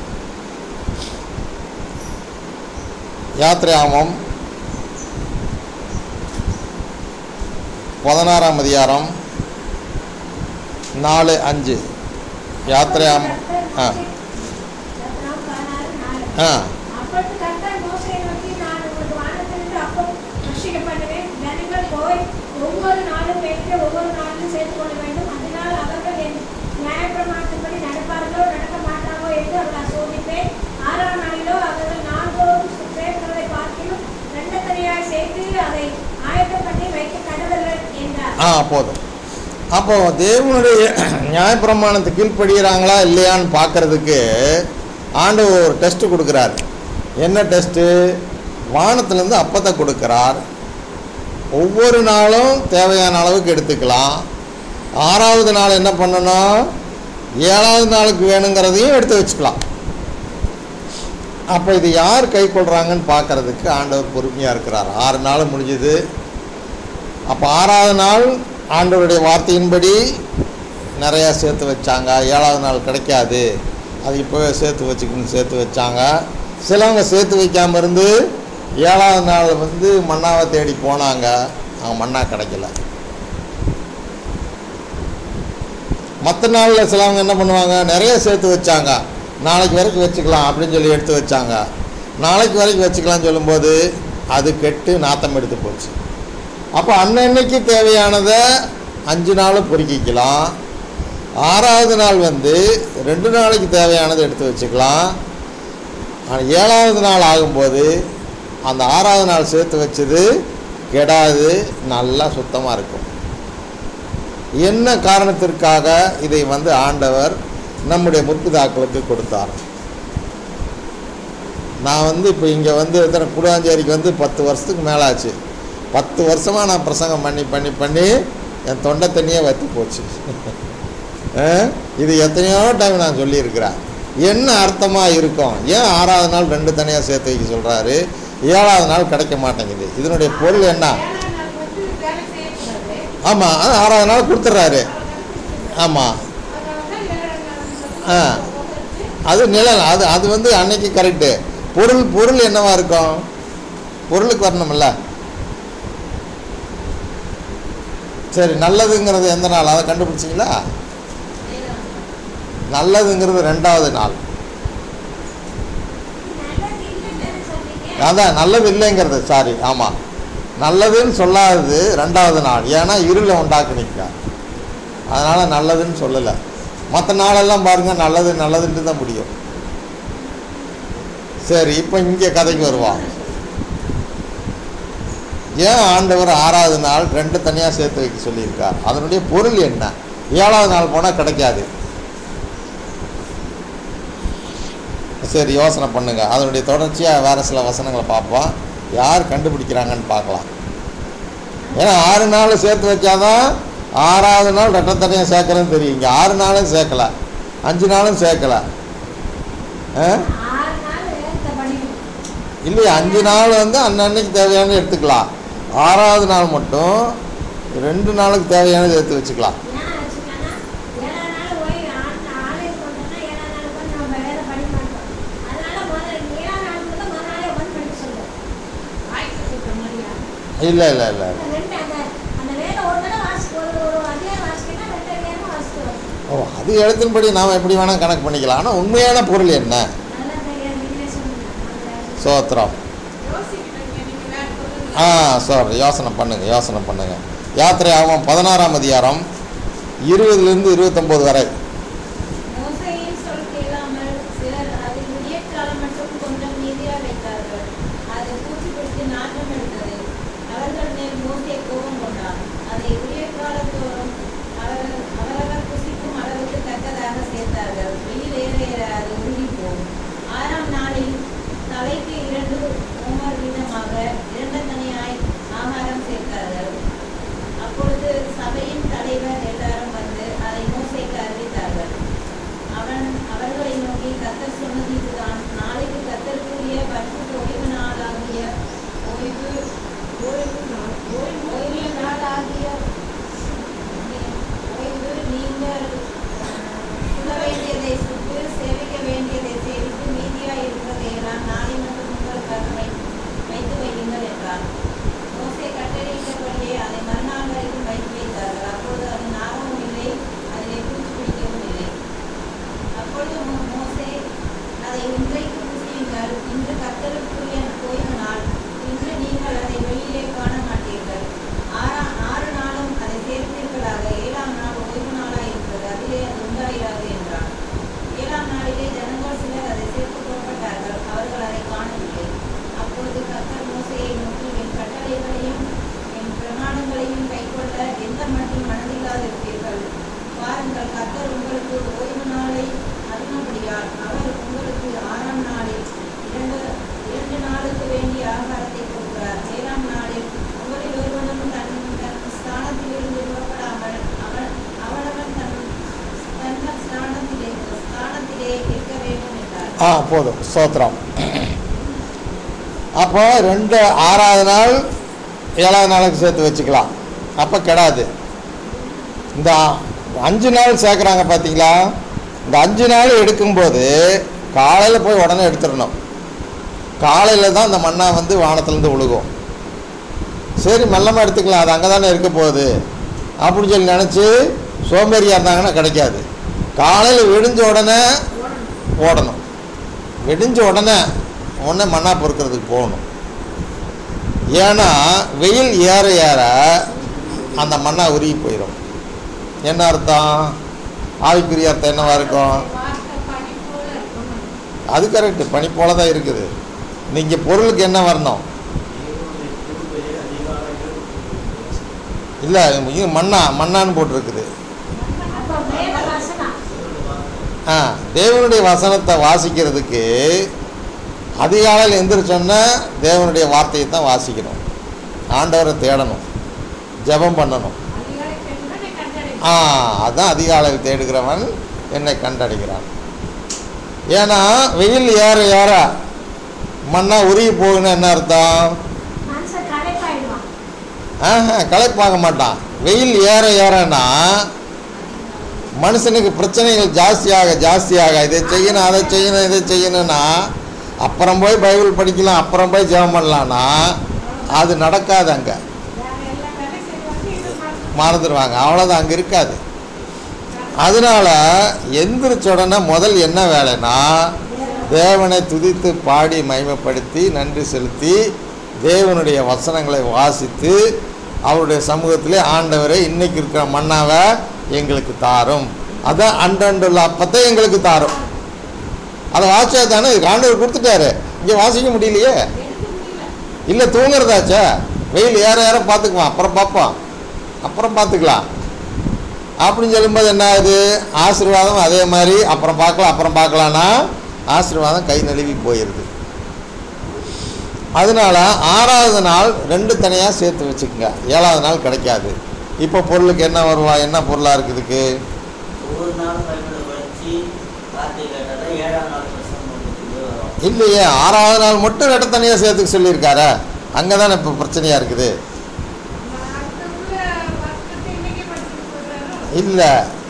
யாத்திரையாமம் பதினாறாம் அதிகாரம் நாலு அஞ்சு யாத்திரையாமம் ஆ சத்ராம் பதினாறு நாலு. ஆ அப்பொழுது கர்த்தர் மோசேயை நோக்கி, நான் உமது வானத்திலிருந்து அப்பம் பட்சிக்க பண்ணுவேன். ஜனங்கள் போய் ஒவ்வொரு நாளும் எடுத்து ஒவ்வொரு நாளிலும் சேர்த்துக் கொள்ள வேண்டும். அதனால் அவர்கள் என் நியாயப்பிரமாணத்தின்படி நடப்பார்களோ நடக்க மாட்டார்களோ என்று அவர்கள் சோதிப்பேன். ஆறாம் நாளிலோ அவர்கள் நாள்தோறும் சேர்க்கிறதை பார்க்கிலும் ரெண்டத்தனையாய் சேர்த்து அதை ஆயத்தம் பண்ணி வைக்க கடவுள்கள் என்றார் ஆ போதும் அப்போ தேவனுடைய நியாயப்பிரமாணத்துக்கு கீழ்ப்படுகிறாங்களா இல்லையான்னு பார்க்கறதுக்கு ஆண்டவர் ஒரு டெஸ்ட் கொடுக்குறார் என்ன டெஸ்ட்டு வானத்திலேருந்து அப்பத்தை கொடுக்குறார் ஒவ்வொரு நாளும் தேவையான அளவுக்கு எடுத்துக்கலாம் ஆறாவது நாள் என்ன பண்ணணும் ஏழாவது நாளுக்கு வேணுங்கிறதையும் எடுத்து வச்சுக்கலாம் அப்போ இது யார் கை கொள்கிறாங்கன்னு பார்க்கறதுக்கு ஆண்டவர் பொறுமையாக இருக்கிறார் ஆறு நாள் முடிஞ்சுது அப்போ ஆறாவது நாள் ஆண்டவருடைய வார்த்தையின்படி நிறையா சேர்த்து வச்சாங்க ஏழாவது நாள் கிடைக்காது அது இப்போவே சேர்த்து வச்சுக்கணும்னு சேர்த்து வச்சாங்க சிலவங்க சேர்த்து வைக்காமல் இருந்து ஏழாவது நாள் வந்து மண்ணாவை தேடி போனாங்க அவங்க மண்ணா கிடைக்கல மற்ற நாளில் சிலவங்க என்ன பண்ணுவாங்க நிறைய சேர்த்து வச்சாங்க நாளைக்கு வரைக்கும் வச்சுக்கலாம் அப்படின்னு சொல்லி எடுத்து வச்சாங்க நாளைக்கு வரைக்கும் வச்சுக்கலாம்னு சொல்லும்போது அது கெட்டு நாத்தம் எடுத்து போச்சு அப்போ அன்னன்னைக்கு தேவையானதை அஞ்சு நாளும் பொறுக்கிக்கலாம் ஆறாவது நாள் வந்து ரெண்டு நாளைக்கு தேவையானதை எடுத்து வச்சுக்கலாம் ஆனால் ஏழாவது நாள் ஆகும்போது அந்த ஆறாவது நாள் சேர்த்து வச்சது கெடாது நல்லா சுத்தமாக இருக்கும் என்ன காரணத்திற்காக இதை வந்து ஆண்டவர் நம்முடைய முற்பிதாக்களுக்கு கொடுத்தார் நான் வந்து இப்போ இங்கே வந்து எத்தனை கூடாஞ்சேரிக்கு வந்து பத்து வருஷத்துக்கு மேலே ஆச்சு பத்து வருஷமாக நான் பிரசங்கம் பண்ணி பண்ணி பண்ணி என் தொண்டை தண்ணியே வற்றி போச்சு அஹ், இது எத்தனையோ டைம் நான் சொல்லியிருக்கிறேன் என்ன அர்த்தமாக இருக்கும் ஏன் ஆறாவது நாள் ரெண்டு தனியாக சேர்த்து வைக்க சொல்கிறாரு ஏழாவது நாள் கிடைக்க மாட்டேங்குது இதனுடைய பொருள் என்ன ஏழாம் நாள் வந்து வேலை செய்யக்கூடாது ஆமாம் ஆறாவது நாள் கொடுத்துட்றாரு ஆமாம் அதனால தான் ஏழாம் நாள் வந்து ஆ. போகிறது. அது நிழல் அது அது வந்து அன்னைக்கு கரெக்டு பொருள் பொருள் என்னவா இருக்கும் பொருளுக்கு வரணும்ல சரி நல்லதுங்கிறது எந்த நாள் அதை கண்டுபிடிச்சிங்களா நல்லதுங்கிறது ரெண்டாவது நாள் நல்லது இல்லைன்னு சொன்னீங்க அதான் நல்லது இல்லைங்கிறது சாரி ஆமாம் நல்லதுன்னு சொல்லாதது ரெண்டாவது நாள் ஏன்னா இருளை உண்டாக்குனிக்க அதனால் நல்லதுன்னு சொல்லலை மற்ற நாளெல்லாம் பாருங்கள் நல்லது நல்லதுன்ட்டு தான் முடியும் சரி இப்போ இங்கே கதைக்கு வருவோம் ஏன் ஆண்டவர் ஆறாவது நாள் ரெண்டு தனியாக சேர்த்து வைக்க சொல்லியிருக்கார் அதனுடைய பொருள் என்ன ஏழாவது நாள் போனால் கிடைக்காது சரி யோசனை பண்ணுங்க அதனுடைய தொடர்ச்சியாக வேறு சில வசனங்களை பார்ப்போம் யார் கண்டுபிடிக்கிறாங்கன்னு பார்க்கலாம் ஏன்னா ஆறு நாள் சேர்த்து வச்சாதான் ஆறாவது நாள் ரெட்டத்தனையாக சேர்க்குறேன்னு தெரியும் இங்கே ஆறு நாளும் சேர்க்கல அஞ்சு நாளும் சேர்க்கல ஆ ஆறு நாள் இந்த படிக்கணும் இல்லையா அஞ்சு நாள் வந்து அன்னன்னைக்கு தேவையானது எடுத்துக்கலாம் ஆறாவது நாள் மட்டும் ரெண்டு நாளுக்கு தேவையானது எடுத்து வச்சுக்கலாம் ஏன் வச்சுக்கன்னா ஏழாம் நாள் போய் ஆண் ஆலயம் கொண்டோம்னா ஏழாம் நாள் வந்து நம்ம வேலை படிக்க மாட்டோம் அதனால முதல்ல ஏழாம் நாள் மட்டும் முதல் நாளே ஒன் பண்ணி சொல்லு ஆய்ச்சி கூட்டம் மாதிரியா இல்லை இல்லை இல்லை அந்த ரெண்டு அந்த அந்த வேலை ஒரு தடவை வாசி ஒரு ஒரு அதிகாரம் வாசிக்கணும் ரெண்டு அதிகாரமும் வாசித்து வரும் ஓ அது எழுத்தின்படி நாம் எப்படி வேணால் கணக்கு பண்ணிக்கலாம் ஆனால் உண்மையான பொருள் என்ன நல்லா தெரியாது நீங்களே சொல்லுங்க அந்த சோத்திரம் யோசிக்கிறீங்க நீங்க வேற சொல்லுங்க ஆ சார் யோசனை பண்ணுங்க யோசனை பண்ணுங்க யாத்திரை ஆகும் பதினாறாம் அதிகாரம் இருபதுலேருந்து இருபத்தொம்போது வரை மோசையின் சொல் கேளாமல் சிலர் அதில் விடியற்காலம் மட்டும் கொஞ்சம் மீதியா வைத்தார்கள் அது பூச்சி பிடித்து நாற்றம் எடுத்தது அவர்கள் மேல் மோசே கோபம் கொண்டார் அதை விடியற்காலத்தோறும் அவர்கள் அவரவர் புசிக்கும் அளவுக்கு தக்கதாக சேர்த்தார்கள் வெயில் ஏற ஏற அது உருகி போகும் ஆறாம் நாளில் தலைக்கு இரண்டு ஓமர் வீதமாக இரண்டத்தனையாய் ஆகாரம் சேர்த்தார்கள் அப்பொழுது சபையின் தலைவர் எல்லாரும் வந்து அதை மோசேக்கு அறிவித்தார்கள் அவன் அவர்களை நோக்கி கத்தர் சொன்னது இதுதான் நாளைக்கு கத்தருக்குரிய பரிசுத்த ஓய்வு நாளாகிய ஓய்வு ஓய்வு நாள் ஓய்வு ஓய்வு நாளாகிய ஓய்வு நீங்கள் சொல்ல வேண்டியதை சுட்டு சேவிக்க வேண்டியதை சேவித்து மீதியாய் இருக்கிறதை எல்லாம் நாளை மட்டும் உங்களுக்காக வை வைத்து வையுங்கள் என்றார் மோசே கட்டளையிட்டபடியே அதை மறுநாள் வரைக்கும் வைத்து வைத்தார்கள் அப்பொழுது அது நாகவும் இல்லை அதிலே பூச்சி பிடிக்கவும் இல்லை அப்பொழுது மோ- மோசே அதை இன்றைக்கு புசியுங்கள் இன்று கத்தருக்குரிய ஓய்வு நாள் இன்று நீங்கள் அதை வெளியிலே காண மாட்டீர்கள் ஆறா ஆறு நாளும் அதை சேர்த்தீர்களாக ஏழாம் நாள் ஓய்வு நாளாய் இருக்கிறது அதிலே அது உண்டாயிராது என்றார் ஏழாம் நாளிலே ஜனங்கள் சிலர் அதை சேர்த்து புறப்பட்டார்கள் அவர்கள் அதை காணவில்லை அப்பொழுது கர்த்தர் மோசையை நோக்கி என் கட்டளைகளையும் என் பிரமாணங்களையும் கைக்கொள்ள எந்த மட்டும் மனதில்லாதிருப்பீர்கள் பாருங்கள் கர்த்தர் உங்களுக்கு ஓய்வு நாளை அருளும்படியால் அவர் உங்களுக்கு ஆறாம் நாளில் இரண்டு இரண்டு நாளுக்கு வேண்டிய ஆகாரத்தை கொடுக்கிறார் ஏழாம் நாளில் உங்களில் ஒருவனும் தன் தன் ஸ்தானத்திலிருந்து புறப்படாமல் அவன் அவனவன் தன் தன் ஸ்தானத்திலே ஸ்தானத்திலே இருக்க வேண்டும் என்றார் ஆ போதும் ஸ்தோத்திரம் அப்போ ரெண்டு ஆறாவது நாள் ஏழாவது நாளுக்கு சேர்த்து வச்சுக்கலாம் அப்போ கெடாது இந்த அஞ்சு நாள் சேர்க்குறாங்க பார்த்தீங்களா இந்த அஞ்சு நாள் எடுக்கும்போது காலையில் போய் உடனே எடுத்துடணும் காலையில் தான் இந்த மண்ணா வந்து வானத்துலேருந்து விழுகும் சரி மெல்லமாக எடுத்துக்கலாம் அது அங்கே தானே இருக்க போகுது அப்படின்னு சொல்லி நினச்சி சோம்பேறியாக இருந்தாங்கன்னா கிடைக்காது காலையில் விடிஞ்ச உடனே ஓடணும் விடிஞ்ச உடனே உடனே மண்ணா பொறுக்கிறதுக்கு போகணும் ஏன்னா வெயில் ஏற ஏற அந்த மண்ணா உருகி போயிடும் என்ன அர்த்தம் ஆவிக்குரிய அர்த்தம் என்னவா இருக்கும் வார்த்தை பனி போல இருக்கணும் அது கரெக்டு பனி போல தான் இருக்குது நீங்கள் பொருளுக்கு என்ன வரணும் இல்லை இது மண்ணா மண்ணான்னு போட்டிருக்குது அப்போ வேத வசனம் ஆ தேவனுடைய வசனத்தை வாசிக்கிறதுக்கு அதிகாலையில் எந்திரிச்சோன்னா தேவனுடைய வார்த்தையை தான் வாசிக்கணும் ஆண்டவரை தேடணும் ஜெபம் பண்ணணும் அதிகாலை பெண்களை கண்டடை ஆ அதான் அதிகாலையில் தேடுகிறவன் என்னை கண்டடைகிறான் ஏன்னா வெயில் ஏற ஏற மண்ணா உருகி போகுன்னு என்ன அர்த்தம் மனுஷன் களைப்பாயிடுவான் ஆஹா களைப்பாக மாட்டான் வெயில் ஏற ஏறனா மனுஷனுக்கு பிரச்சனைகள் ஜாஸ்தியாக ஜாஸ்தியாக இதை செய்யணும் அதை செய்யணும் இதை செய்யணும்னா அப்புறம் போய் பைபிள் படிக்கலாம் அப்புறம் போய் ஜெபம் பண்ணலான்னா அது நடக்காது அங்கே வேற எல்லா வேலை செய்வாங்க இது மறந்து மறந்துடுவாங்க அவ்வளோதான் அங்கே இருக்காது அதனால எந்திரிச்ச உடனே முதல் என்ன வேலைன்னா தேவனை துதித்து பாடி மகிமைப்படுத்தி நன்றி செலுத்தி தேவனுடைய வசனங்களை வாசித்து அவருடைய சமூகத்திலே ஆண்டவரை இன்னைக்கு இருக்கிற மண்ணாவை எங்களுக்கு தாரும் அதான் அன்றண்டுள்ள அப்பத்தை எங்களுக்கு தாரும் அதை வாசிச்சா தானே இதுக்கு ஆண்டவர் கொடுத்துட்டாரு இங்கே வாசிக்க முடியலையே எடுக்க முடியல இல்லை தூங்குறதாச்சே வெயில் ஏற ஏற பார்த்துக்குவான் அப்புறம் பார்ப்போம் அப்புறம் பார்த்துக்கலாம் அப்படின்னு சொல்லும்போது என்ன ஆகுது ஆசீர்வாதம் அதே மாதிரி அப்புறம் பார்க்கலாம் அப்புறம் பார்க்கலான்னா ஆசீர்வாதம் கை நழுவி போயிடுது அதனால ஆறாவது நாள் ரெண்டு தனியாக சேர்த்து வச்சுக்கோங்க ஏழாவது நாள் கிடைக்காது இப்போ பொருளுக்கு என்ன வருவா என்ன பொருளாக இருக்குதுக்கு ஒவ்வொரு நாளும் பைபிளை படிச்சு வார்த்தை கேட்டால் தான் ஏழாம் நாள் பிரசங்கம் பண்ணுறதுக்கு வரும் இல்லையே ஆறாவது நாள் மட்டும் ரெட்டை தனியாக சேர்த்துக்க சொல்லியிருக்காரா அங்கே தானே இப்போ பிரச்சனையாக இருக்குது அடுத்தவங்க வர்க்கத்தை இன்னைக்கே படிச்சுட்டு போயிடுறாரோ இல்லை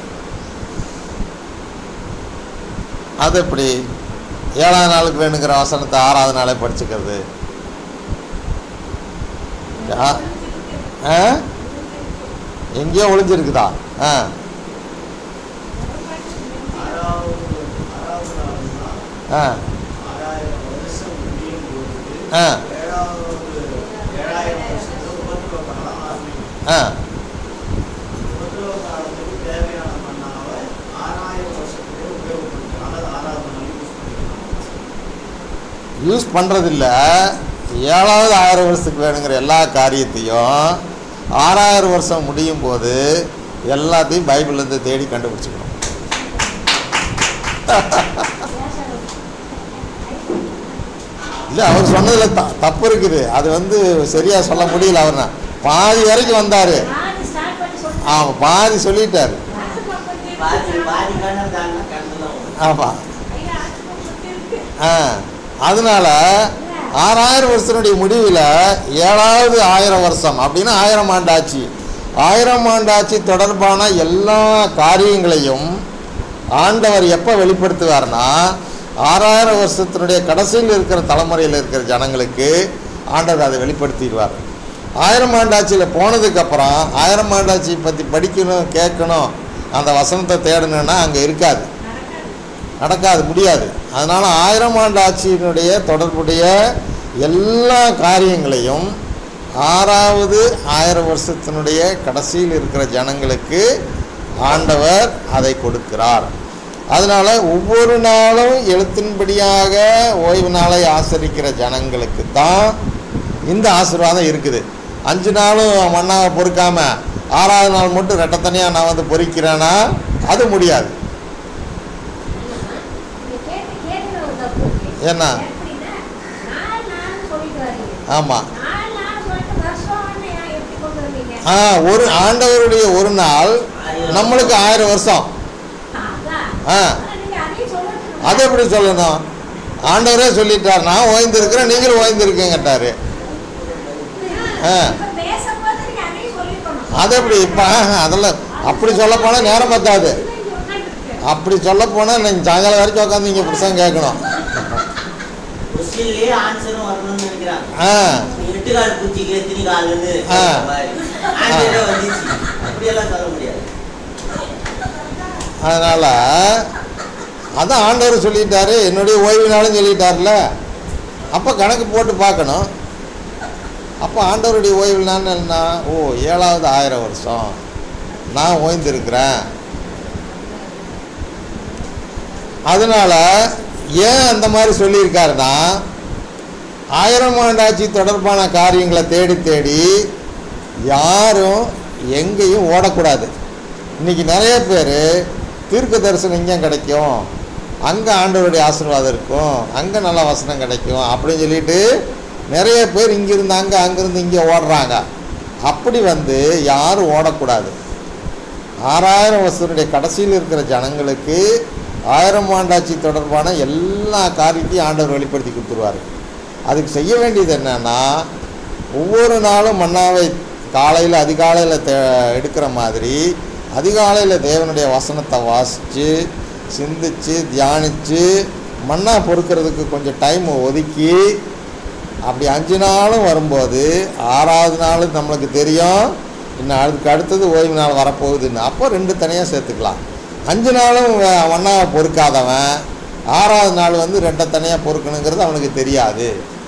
அது எப்படி ஏழாவது நாளுக்கு வேணுங்கிற வசனத்தை ஆறாவது நாளே படிச்சுக்கிறது ஆ- ஆ எங்கேயோ ஒளிஞ்சிருக்குதா ஆ ஆறாவது ஆறாவது நாள்னா ஆ ஆறாயிரம் வருஷம் முடியும் போது ஆ ஏழாவது ஏழாயிரம் வருஷத்துல உபத்திரவ காலம் ஆரம்பிக்கும் ஆ உபத்திரவ காலத்துக்கு தேவையான மண்ணாவை ஆறாயிரம் வருஷத்துலேயே உபயோகப்படுத்தலாம் அது ஆறாவது நாள் யூஸ் பண்ணிக்கலாம் யூஸ் பண்ணுறதில்ல ஏழாவது ஆயிரம் வருஷத்துக்கு வேணுங்கிற எல்லா காரியத்தையும் ஆறாயிரம் வருஷம் முடியும் போது எல்லாத்தையும் பைபிள்லேருந்து தேடி கண்டுபிடிச்சிக்கணும் இல்லை அவர் சொன்னதில் த தப்பு இருக்குது அது வந்து சரியாக சொல்ல முடியல அவர் பாதி வரைக்கும் வந்தார் பாதி ஸ்டார்ட் பண்ணி சொல்லி ஆமாம் பாதி சொல்லிட்டார் பாதி பாதி கண்ணம் தாங்க கண்ணு தான் வரும் ஆமாம் ஐயா ஆத்மபக்தி இருக்கு ஆ அதனால ஆறாயிரம் வருஷத்தினுடைய முடிவில் ஏழாவது ஆயிரம் வருஷம் அப்படின்னா ஆயிரம் ஆண்டு ஆட்சி ஆயிரம் ஆண்டு ஆட்சி தொடர்பான எல்லா காரியங்களையும் ஆண்டவர் எப்போ வெளிப்படுத்துவார்னா ஆறாயிரம் வருஷத்தினுடைய கடைசியில் இருக்கிற தலைமுறையில் இருக்கிற ஜனங்களுக்கு ஆண்டவர் அதை வெளிப்படுத்திடுவார் ஆயிரம் ஆண்டு ஆட்சியில் போனதுக்கப்புறம் ஆயிரம் ஆண்டு ஆட்சியை பற்றி படிக்கணும் கேட்கணும் அந்த வசனத்தை தேடணும்னா அங்கே இருக்காது நடக்காது முடியாது அதனால் ஆயிரம் ஆண்டு ஆட்சியினுடைய தொடர்புடைய எல்லா காரியங்களையும் ஆறாவது ஆயிரம் வருஷத்தினுடைய கடைசியில் இருக்கிற ஜனங்களுக்கு ஆண்டவர் அதை கொடுக்கிறார் அதனால் ஒவ்வொரு நாளும் எழுத்தின்படியாக ஓய்வு நாளை ஆசரிக்கிற ஜனங்களுக்கு தான் இந்த ஆசீர்வாதம் இருக்குது அஞ்சு நாளும் மண்ணாவை பொறுக்காம ஆறாவது நாள் மட்டும் ரெட்டத்தனியாக நான் வந்து பொறிக்கிறேன்னா அது முடியாது நீங்க கேட்டு கேட்டு ஒரு தப்பு இருக்கு. என்ன? எப்படின்னா, நாலு நாள் சொல்லிட்டு வர்றீங்க. ஆமாம் நாலு நாள் சொல்லிட்டு வருஷம்னு ஏன் எப்படி கொண்டு வந்தீங்க? ஆ ஒரு ஆண்டவருடைய ஒரு நாள் நம்மளுக்கு ஆயிரம் வருஷம் அதான். ஆ ஆனா நீங்க அதையும் சொல்லணும். அது எப்படி சொல்லணும் ஆண்டவரே சொல்லிட்டார் நான் ஓய்ந்திருக்கிறேன் நீங்களும் ஓய்ந்திருக்கேங்கட்டாரு ஆ. இப்ப பேசும்போது நீங்க அதையும் சொல்லிருக்கணும். அது எப்படி இப்போ அதெல்லாம் அப்படி சொல்ல போனால் நேரம் பத்தாது இங்க உட்காந்துருக்கு அப்படி சொல்ல போனால் நீங்கள் சாயங்காலம் வரைக்கும் உட்காந்து இங்கே பிரசங்கம் கேட்கணும் கொஸ்டின்லயே ஆன்சரும் வரணும்னு நினைக்கிறாங்க ஆ எட்டு கால் பூச்சிக்கு எத்தனை காலுன்னு ஆ. ஆன்சரே வந்துச்சு அப்படியெல்லாம் சொல்ல முடியாது அதனால் அதான் ஆண்டவர் சொல்லிட்டாரு என்னுடைய ஓய்வு நாளும் சொல்லிட்டார்ல அப்போ கணக்கு போட்டு பார்க்கணும் அப்போ ஆண்டவருடைய ஓய்வு நாள் என்ன ஓ ஏழாவது ஆயிரம் வருஷம் நான் ஓய்ந்திருக்கிறேன் அதனால் ஏன் அந்த மாதிரி சொல்லியிருக்காருன்னா ஆயிரம் ஆண்டாட்சி தொடர்பான காரியங்களை தேடி தேடி யாரும் எங்கேயும் ஓடக்கூடாது இன்னைக்கு நிறைய பேர் தீர்க்க தரிசனம் இங்கே கிடைக்கும் அங்கே ஆண்டவருடைய ஆசீர்வாதம் இருக்கும் அங்கே நல்ல வசனம் கிடைக்கும் அப்படின்னு சொல்லிட்டு நிறைய பேர் இங்கிருந்து அங்கே அங்கேருந்து இங்கே ஓடுறாங்க அப்படி வந்து யாரும் ஓடக்கூடாது ஆறாயிரம் வருஷத்தினுடைய கடைசியில் இருக்கிற ஜனங்களுக்கு ஆயிரம் ஆண்டாட்சி தொடர்பான எல்லா காரியத்தையும் ஆண்டவர் வெளிப்படுத்தி கொடுத்துருவார் அதுக்கு செய்ய வேண்டியது என்னன்னா ஒவ்வொரு நாளும் மன்னாவை காலையில் அதிகாலையில் தே எடுக்கிற மாதிரி அதிகாலையில் தேவனுடைய வசனத்தை வாசித்து சிந்திச்சு தியானித்து மண்ணா பொறுக்கிறதுக்கு கொஞ்சம் டைம் ஒதுக்கி அப்படி அஞ்சு நாளும் வரும்போது ஆறாவது நாள் நம்மளுக்கு தெரியும் இன்னும் அதுக்கு அடுத்தது ஓய்வு நாள் வரப்போகுதுன்னு அப்போ ரெண்டு தனியாக சேர்த்துக்கலாம் அஞ்சு நாளும் வ- ஒண்ணாவை பொறுக்காதவன் ஆறாவது நாள் வந்து ரெண்டை தனியாக பொறுக்கணுங்கிறது அவனுக்கு தெரியாது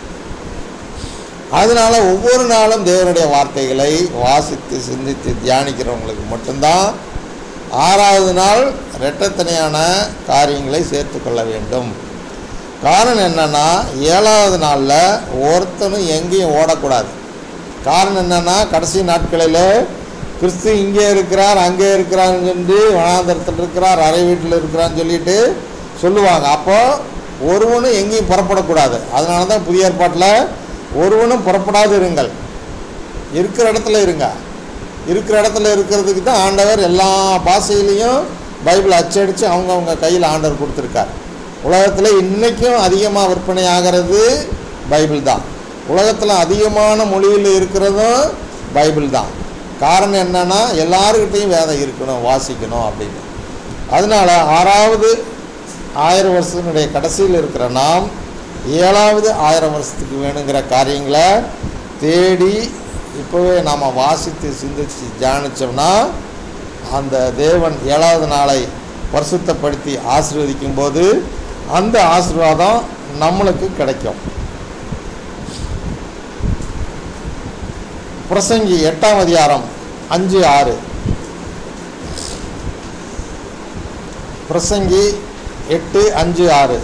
அதனால ஒவ்வொரு நாளும் தேவனுடைய வார்த்தைகளை வாசித்து சிந்தித்து தியானிக்கிறவங்களுக்கு மட்டும்தான் ஆறாவது நாள் இரட்டத்தனையான காரியங்களை சேர்த்து கொள்ள வேண்டும் காரணம் என்னன்னா ஏழாவது நாளில் ஒருத்தனும் எங்கேயும் ஓடக்கூடாது காரணம் என்னன்னா கடைசி நாட்களில் கிறிஸ்து இங்கே இருக்கிறார் அங்கே இருக்கிறார்னு சொல்லி வனாந்தரத்தில் இருக்கிறார் அறை வீட்டில் இருக்கிறான்னு சொல்லிட்டு சொல்லுவாங்க அப்போ ஒருவனும் எங்கேயும் புறப்படக்கூடாது அதனால தான் புதிய ஏற்பாட்டில் ஒருவனும் புறப்படாது இருங்கள் இருக்கிற இடத்துல இருங்க இருக்கிற இடத்துல இருக்கிறதுக்கு தான் ஆண்டவர் எல்லா பாஷையிலையும் பைபிள் அச்சடித்து அவங்கவுங்க கையில் ஆண்டவர் கொடுத்துருக்கார் உலகத்தில் இன்றைக்கும் அதிகமாக விற்பனை ஆகிறது பைபிள் தான் உலகத்தில் அதிகமான மொழியில் இருக்கிறதும் பைபிள் தான் காரணம் என்னன்னா எல்லாருக்கிட்டையும் வேதம் இருக்கணும் வாசிக்கணும் அப்படின்னு அதனால ஆறாவது ஆயிரம் வருஷத்தினுடைய கடைசியில் இருக்கிற நாம் ஏழாவது ஆயிரம் வருஷத்துக்கு வேணுங்கிற காரியங்களை தேடி இப்போவே நாம் வாசித்து சிந்திச்சு தியானிச்சோம்னா அந்த தேவன் ஏழாவது நாளை பரிசுத்தப்படுத்தி ஆசீர்வதிக்கும் போது அந்த ஆசீர்வாதம் நம்மளுக்கு கிடைக்கும் பிரசங்கி எட்டாம் அதிகாரம் அஞ்சு ஆறு பிரசங்கி எட்டு அஞ்சு ஆறு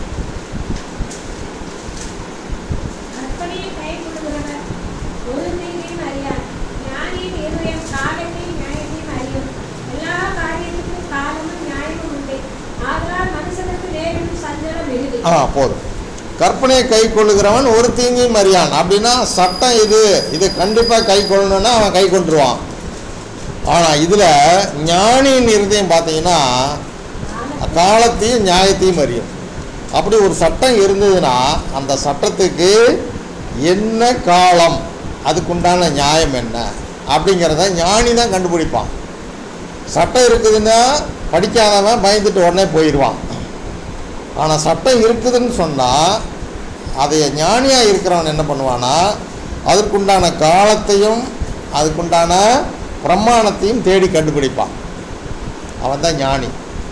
கற்பனையை கைக்கொள்கிறவர் ஒரு தீங்கையும் அறியார். ஞானியின் இருதயம் காலத்தையும் நியாயத்தையும் அறியும். எல்லா காரியத்துக்கும் காலமும் நியாயமும் உண்டு. ஆதலால் மனுஷனுக்கு நேரிடும் சஞ்சலம் எளிது. ஆ போதும் கற்பனையை கை கொள்ளுகிறவன் ஒரு தீங்கையும் அறியான் அப்படின்னா சட்டம் இது இது கண்டிப்பாக கை கொள்ளணும்னா அவன் கை கொண்டுருவான் ஆனால் இதில் ஞானியின் இருதயம் பார்த்தீங்கன்னா காலத்தையும் நியாயத்தையும் அறியும் அப்படி ஒரு சட்டம் இருந்ததுன்னா அந்த சட்டத்துக்கு என்ன காலம் அதுக்குண்டான நியாயம் என்ன அப்படிங்கிறத ஞானி தான் கண்டுபிடிப்பான் சட்டம் இருக்குதுன்னா படிக்காதவன் பயந்துட்டு உடனே போயிடுவான் ஆனால் சட்டம் இருக்குதுன்னு சொன்னால் அதை ஞானியாக இருக்கிறவன் என்ன பண்ணுவானா அதற்குண்டான காலத்தையும் அதுக்குண்டான பிரமாணத்தையும் தேடி கண்டுபிடிப்பான் அவன் தான் ஞானி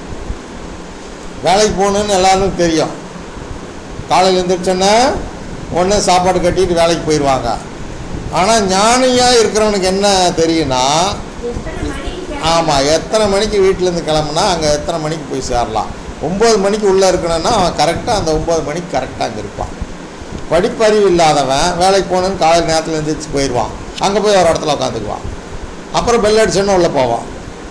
வேலைக்கு போகணுன்னு எல்லாருக்கும் தெரியும் காலையில் எழுந்திரிச்சோன்னே ஒன்று சாப்பாடு கட்டிட்டு வேலைக்கு போயிடுவாங்க ஆனால் ஞானியாக இருக்கிறவனுக்கு என்ன தெரியும்னா எத்தனை மணிக்கு கிளம்பி- ஆமாம் எத்தனை மணிக்கு வீட்டிலேருந்து கிளம்புனா அங்கே எத்தனை மணிக்கு போய் சேரலாம் ஒம்பது மணிக்கு உள்ளே இருக்கணும்னா அவன் கரெக்டாக அந்த ஒம்பது மணிக்கு கரெக்டாக அங்கே இருப்பான் படிப்பறிவு இல்லாதவன் வேலைக்கு போகணுன்னு காலையில் நேரத்தில் எழுந்திரிச்சு போயிடுவான் அங்கே போய் ஒரு இடத்துல உட்காந்துக்குவான் அப்புறம் பெல் அடிச்சோன்னு உள்ளே போவான்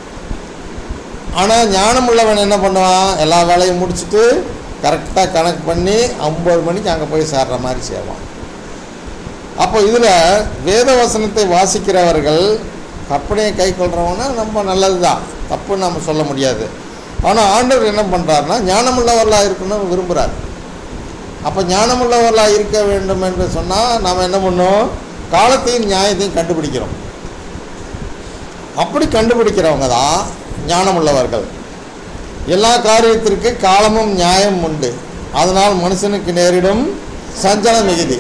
ஆனால் ஞானம் உள்ளவன் என்ன பண்ணுவான் எல்லா வேலையும் முடிச்சுட்டு கரெக்டாக கணக்கு பண்ணி ஒம்பது மணிக்கு அங்கே போய் சேர்ற மாதிரி செய்வான் அப்போ இதில் வேத வசனத்தை வாசிக்கிறவர்கள் கற்பனையை கை கொள்றவனா ரொம்ப நல்லது தான் தப்புன்னு நம்ம சொல்ல முடியாது ஆனால் ஆண்டவர் என்ன பண்ணுறாருன்னா ஞானமுள்ளவர்களாக இருக்கணும்னு விரும்புகிறார் அப்போ ஞானமுள்ளவர்களாக இருக்க வேண்டும் என்று சொன்னால் நாம் என்ன பண்ணோம் காலத்தையும் நியாயத்தையும் கண்டுபிடிக்கிறோம் அப்படி கண்டுபிடிக்கிறவங்க தான் ஞானமுள்ளவர்கள் எல்லா காரியத்திற்கு காலமும் நியாயம் உண்டு அதனால் மனுஷனுக்கு நேரிடும் சஞ்சலம் மிகுதி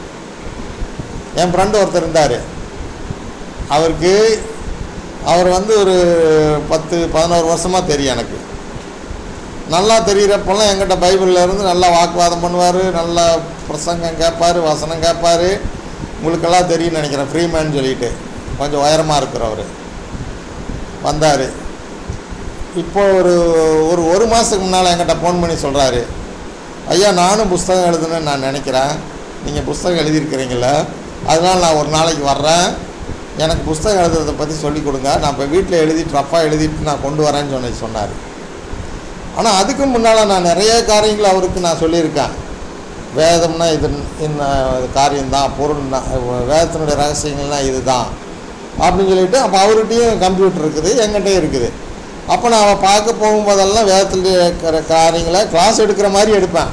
என் ஃப்ரெண்டு ஒருத்தர் இருந்தார் அவருக்கு அவர் வந்து ஒரு பத்து பதினோரு வருஷமாக தெரியும் எனக்கு நல்லா தெரிகிறப்பெல்லாம் எங்கிட்ட பைபிளில் இருந்து நல்லா வாக்குவாதம் பண்ணுவார் நல்லா பிரசங்கம் கேட்பார் வசனம் கேட்பார் உங்களுக்கெல்லாம் தெரியும்னு நினைக்கிறேன் ஃப்ரீமேன் சொல்லிட்டு கொஞ்சம் உயரமாக இருக்கிறவர் வந்தார் இப்போ ஒரு ஒரு ஒரு மாதத்துக்கு முன்னால் என்கிட்ட ஃபோன் பண்ணி சொல்கிறாரு ஐயா நானும் புஸ்தகம் எழுதணும்னு நான் நினைக்கிறேன் நீங்கள் புஸ்தகம் எழுதியிருக்கிறீங்கள அதனால் நான் ஒரு நாளைக்கு வர்றேன் எனக்கு புஸ்தகம் எழுதுறதை பற்றி சொல்லிக் கொடுங்க நான் இப்போ வீட்டில் எழுதிட்டு ரஃபாக எழுதிட்டு நான் கொண்டு வரேன்னு சொன்ன சொன்னார் ஆனால் அதுக்கு முன்னால் நான் நிறைய காரியங்கள் அவருக்கு நான் சொல்லியிருக்கேன் வேதம்னா இது இந்த காரியம்தான் பொருள்னா வேதத்தினுடைய ரகசியங்கள்னா இதுதான் அப்படின்னு சொல்லிட்டு அப்போ அவர்கிட்டையும் கம்ப்யூட்டர் இருக்குது என்கிட்டயும் இருக்குது அப்போ நான் அவன் பார்க்க போகும்போதெல்லாம் வேதத்தில் இருக்கிற காரியங்களை கிளாஸ் எடுக்கிற மாதிரி எடுப்பேன்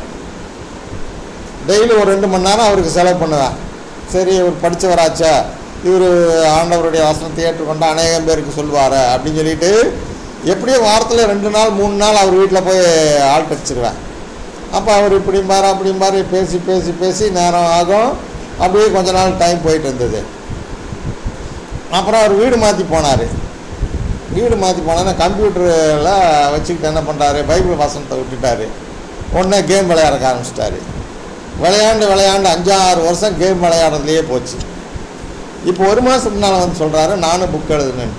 டெய்லி ஒரு ரெண்டு மணி நேரம் அவருக்கு செலவு பண்ணுவேன் சரி இவர் படித்தவராச்சா இவர் ஆண்டவருடைய வசனத்தை ஏற்றுக்கொண்டு அநேகம் பேருக்கு சொல்லுவார் அப்படின்னு சொல்லிட்டு எப்படியும் வாரத்தில் ரெண்டு நாள் மூணு நாள் அவர் வீட்டில் போய் ஆள் வச்சிருவேன் அப்போ அவர் இப்படிம்பார் அப்படிம்பார் பேசி பேசி பேசி நேரம் ஆகும் அப்படியே கொஞ்ச நாள் டைம் போயிட்டு இருந்தது அப்புறம் அவர் வீடு மாற்றி போனார் வீடு மாற்றி போனோன்னா கம்ப்யூட்டரில் வச்சுக்கிட்டு என்ன பண்ணுறாரு பைபிள் வசனத்தை விட்டுட்டாரு உடனே கேம் விளையாட ஆரம்பிச்சிட்டாரு விளையாண்டு விளையாண்டு அஞ்சாறு வருஷம் கேம் விளையாடுறதுலையே போச்சு இப்போ ஒரு மாதம் முன்னால் வந்து சொல்கிறாரு நானும் புக் எழுதுனேன்ட்டு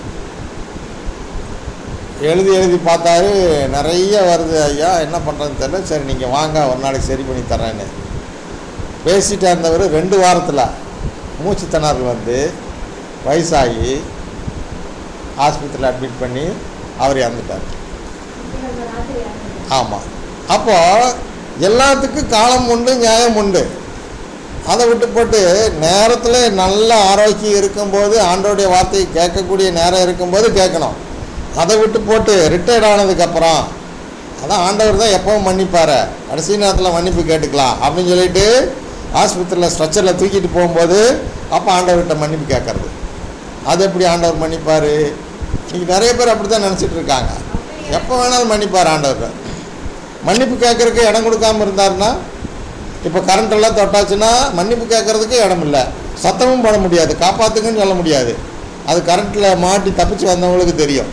எழுதி எழுதி பார்த்தாரு நிறைய வருது ஐயா என்ன பண்ணுறதுன்னு தெரியல சரி நீங்கள் வாங்க ஒரு நாளைக்கு சரி பண்ணி தரேன்னு பேசிட்டே இருந்தவர் ரெண்டு வாரத்தில் மூச்சு திணறல் வந்து வயசாகி ஆஸ்பத்திரியில் அட்மிட் பண்ணி அவர் இறந்துட்டார் ராத்திரி ஆகுது. ஆமாம் அப்போ எல்லாத்துக்கும் காலம் உண்டு நியாயம் உண்டு அதை விட்டு போட்டு நேரத்தில் நல்ல ஆரோக்கியம் இருக்கும்போது ஆண்டோடைய வார்த்தையை கேட்கக்கூடிய நேரம் இருக்கும்போது கேட்கணும் அதை விட்டு போட்டு ரிட்டையர்ட் ஆனதுக்கப்புறம் அதான் ஆண்டவர் தான் எப்பவும் மன்னிப்பார் கடைசி நேரத்தில் மன்னிப்பு கேட்டுக்கலாம் அப்படின்னு சொல்லிட்டு ஆஸ்பத்திரியில் ஸ்ட்ரெச்சரில் தூக்கிட்டு போகும்போது அப்போ ஆண்டவர்கிட்ட மன்னிப்பு கேட்கறது அது எப்படி ஆண்டவர் மன்னிப்பார் இன்னைக்கு நிறைய பேர் அப்படி தான் நினச்சிட்டு இருக்காங்க எப்போ வேணாலும் மன்னிப்பார் ஆண்டவர் மன்னிப்பு கேட்கறதுக்கு இடம் கொடுக்காம இருந்தாருன்னா இப்போ கரண்ட் எல்லாம் தொட்டாச்சுன்னா மன்னிப்பு கேட்கறதுக்கு இடம் இல்லை சத்தமும் போட முடியாது காப்பாத்துங்கன்னு சொல்ல முடியாது அது கரண்ட்டில் மாட்டி தப்பிச்சு வந்தவங்களுக்கு தெரியும்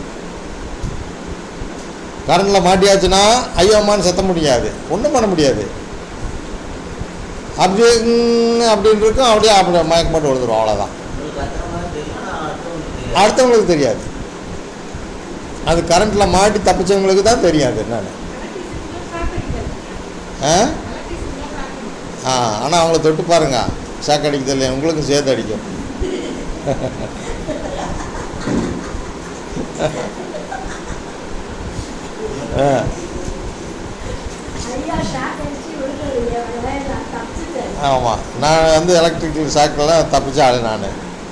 கரண்டில் மாட்டியாச்சுன்னா ஐயோம்மான்னு சத்த முடியாது ஒன்றும் பண்ண முடியாது அப்படியே ம், அப்படின்னு இருக்கும் அப்படியே அப்படி மயக்கம் போட்டு விழுந்துரும் அவ்வளோதான் உங்களுக்கு அத்தனை மாதிரி தெரியும் ஆனால் அடுத்தவங்களுக்கு தெரியாது அடுத்தவங்களுக்கு தெரியாது அது கரண்ட்டில் மாட்டி தப்பிச்சவங்களுக்கு தான் தெரியாது என்னன்னு ஆ ஆ ஆனால் அவங்கள தொட்டு பாருங்க ஷாக் அடிக்குது இல்லையா உங்களுக்கும் சேர்த்து அடிக்கும் ஆ ஐயா ஷாக் அடிச்சு விழுந்தது இல்லையா? அதான் நான் தப்பிச்சுட்டேன். ஆமாம் நான் வந்து எலக்ட்ரிக்கல் ஷாக்கில் தப்பிச்ச ஆள் நான்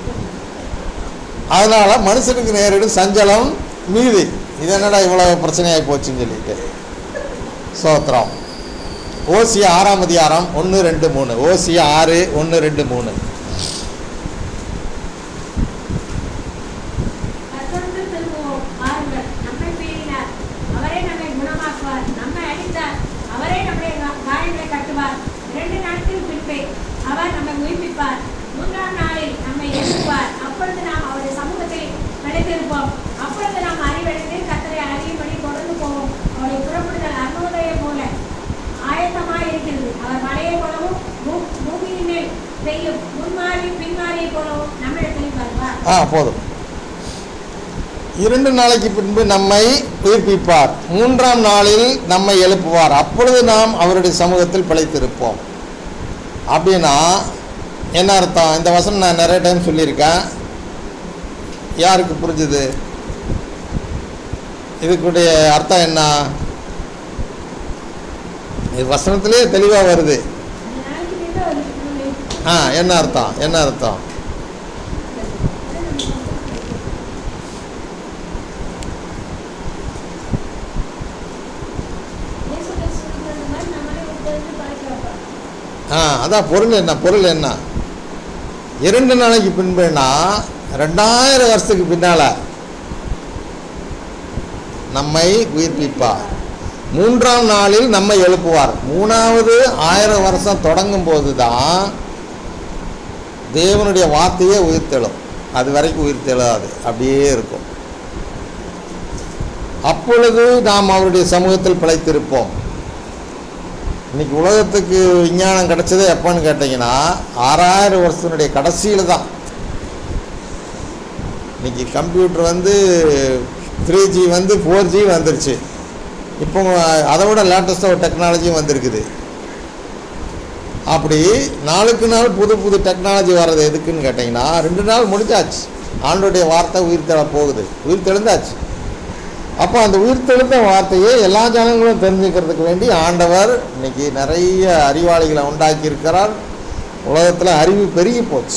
அதனால் மனுஷனுக்கு நேரிடும் சஞ்சலம் மீதி இது என்னடா இவ்வளோ பிரச்சனையாகி போச்சுன்னு சொல்லிட்டு சோத்திரம் ஓசியா ஆறாம் அதிகாரம் ஒன்று ரெண்டு மூணு ஓசியா ஆறு ஒன்று ரெண்டு மூணு கர்த்தருக்கு திரும்புவோம். பாருங்கள், நம்மை பீறினார். அவரே நம்மை குணமாக்குவார். நம்மை அடித்தார். அவரே நம்முடைய கா- காயங்களை கட்டுவார். இரண்டு நாட்கள் பின்பே அவர் நம்மை உயிர்ப்பிப்பார். மூன்றாம் நாளில் நம்மை எழுப்புவார். அப்பொழுது நாம் அவருடைய சமூகத்தில் நிலைத்திருப்போம். அப்பொழுது நாம் அறிவடைந்து கர்த்தரை அறியும்படி தொடர்ந்து போவோம். அவருடைய புறப்படுதல் அருணோதயம் போல ஆயத்தமாய் இருக்கிறது. அவர் மழையைப் போலவும் பூ- பூமியின் மேல் பெய்யும் முன்மாறி பின்மாறியைப் போலவும் நம்மிடத்தில் வருவார் ஆ போதும் இரண்டு நாளைக்கு பின்பு நம்மை உயிர்ப்பிப்பார் மூன்றாம் நாளில் நம்மை எழுப்புவார் அப்பொழுது நாம் அவருடைய சமூகத்தில் பிழைத்திருப்போம் அப்படின்னா என்ன அர்த்தம் இந்த வசனம் நான் நிறைய டைம் சொல்லியிருக்கேன் யாருக்கு புரிஞ்சுது இதுக்குடைய அர்த்தம் என்ன இது வசனத்திலே தெளிவாக வருது அந்த நாளைக்கு பின்பு அவர் நம்மை ஆ என்ன அர்த்தம் என்ன அர்த்தம் இயேசு கிறிஸ்து சொல்றது மாதிரி நம்மளே உட்கார்ந்து பழக்க வைப்பார். ஆ அதான் பொருள் என்ன பொருள் என்ன இரண்டு நாளைக்கு பின்புனா ரெண்டாயிரம் வருஷத்துக்கு பின்னால் நம்மை உயிர்ப்பிப்பார் மூன்றாம் நாளில் நம்மை எழுப்புவார் மூணாவது ஆயிரம் வருஷம் தொடங்கும் போது தான் தேவனுடைய வார்த்தையே உயிர்த்தெழும் அது வரைக்கும் உயிர்த்தெழாது அப்படியே இருக்கும் அப்பொழுது நாம் அவருடைய சமூகத்தில் பிழைத்திருப்போம் இன்னைக்கு உலகத்துக்கு விஞ்ஞானம் கிடைச்சதே எப்போன்னு கேட்டிங்கன்னா ஆறாயிரம் வருஷத்தினுடைய கடைசியில் தான் இன்னைக்கு கம்ப்யூட்டர் வந்து த்ரீ ஜி வந்து ஃபோர் ஜி வந்துருச்சு இப்போ அதை விட லேட்டஸ்ட்டாக ஒரு டெக்னாலஜியும் வந்திருக்குது அப்படி நாளுக்கு நாள் புது புது டெக்னாலஜி வர்றது எதுக்குன்னு கேட்டிங்கன்னா ரெண்டு நாள் முடிஞ்சாச்சு ஆண்டோடைய வார்த்தை உயிர் தெழ போகுது உயிர் தெழுந்தாச்சு அப்போ அந்த உயிர் தெழுந்த வார்த்தையை எல்லா ஜனங்களும் தெரிஞ்சுக்கிறதுக்கு வேண்டி ஆண்டவர் இன்னைக்கு நிறைய அறிவாளிகளை உண்டாக்கி இருக்கிறார் உலகத்தில் அறிவு பெருகி போச்சு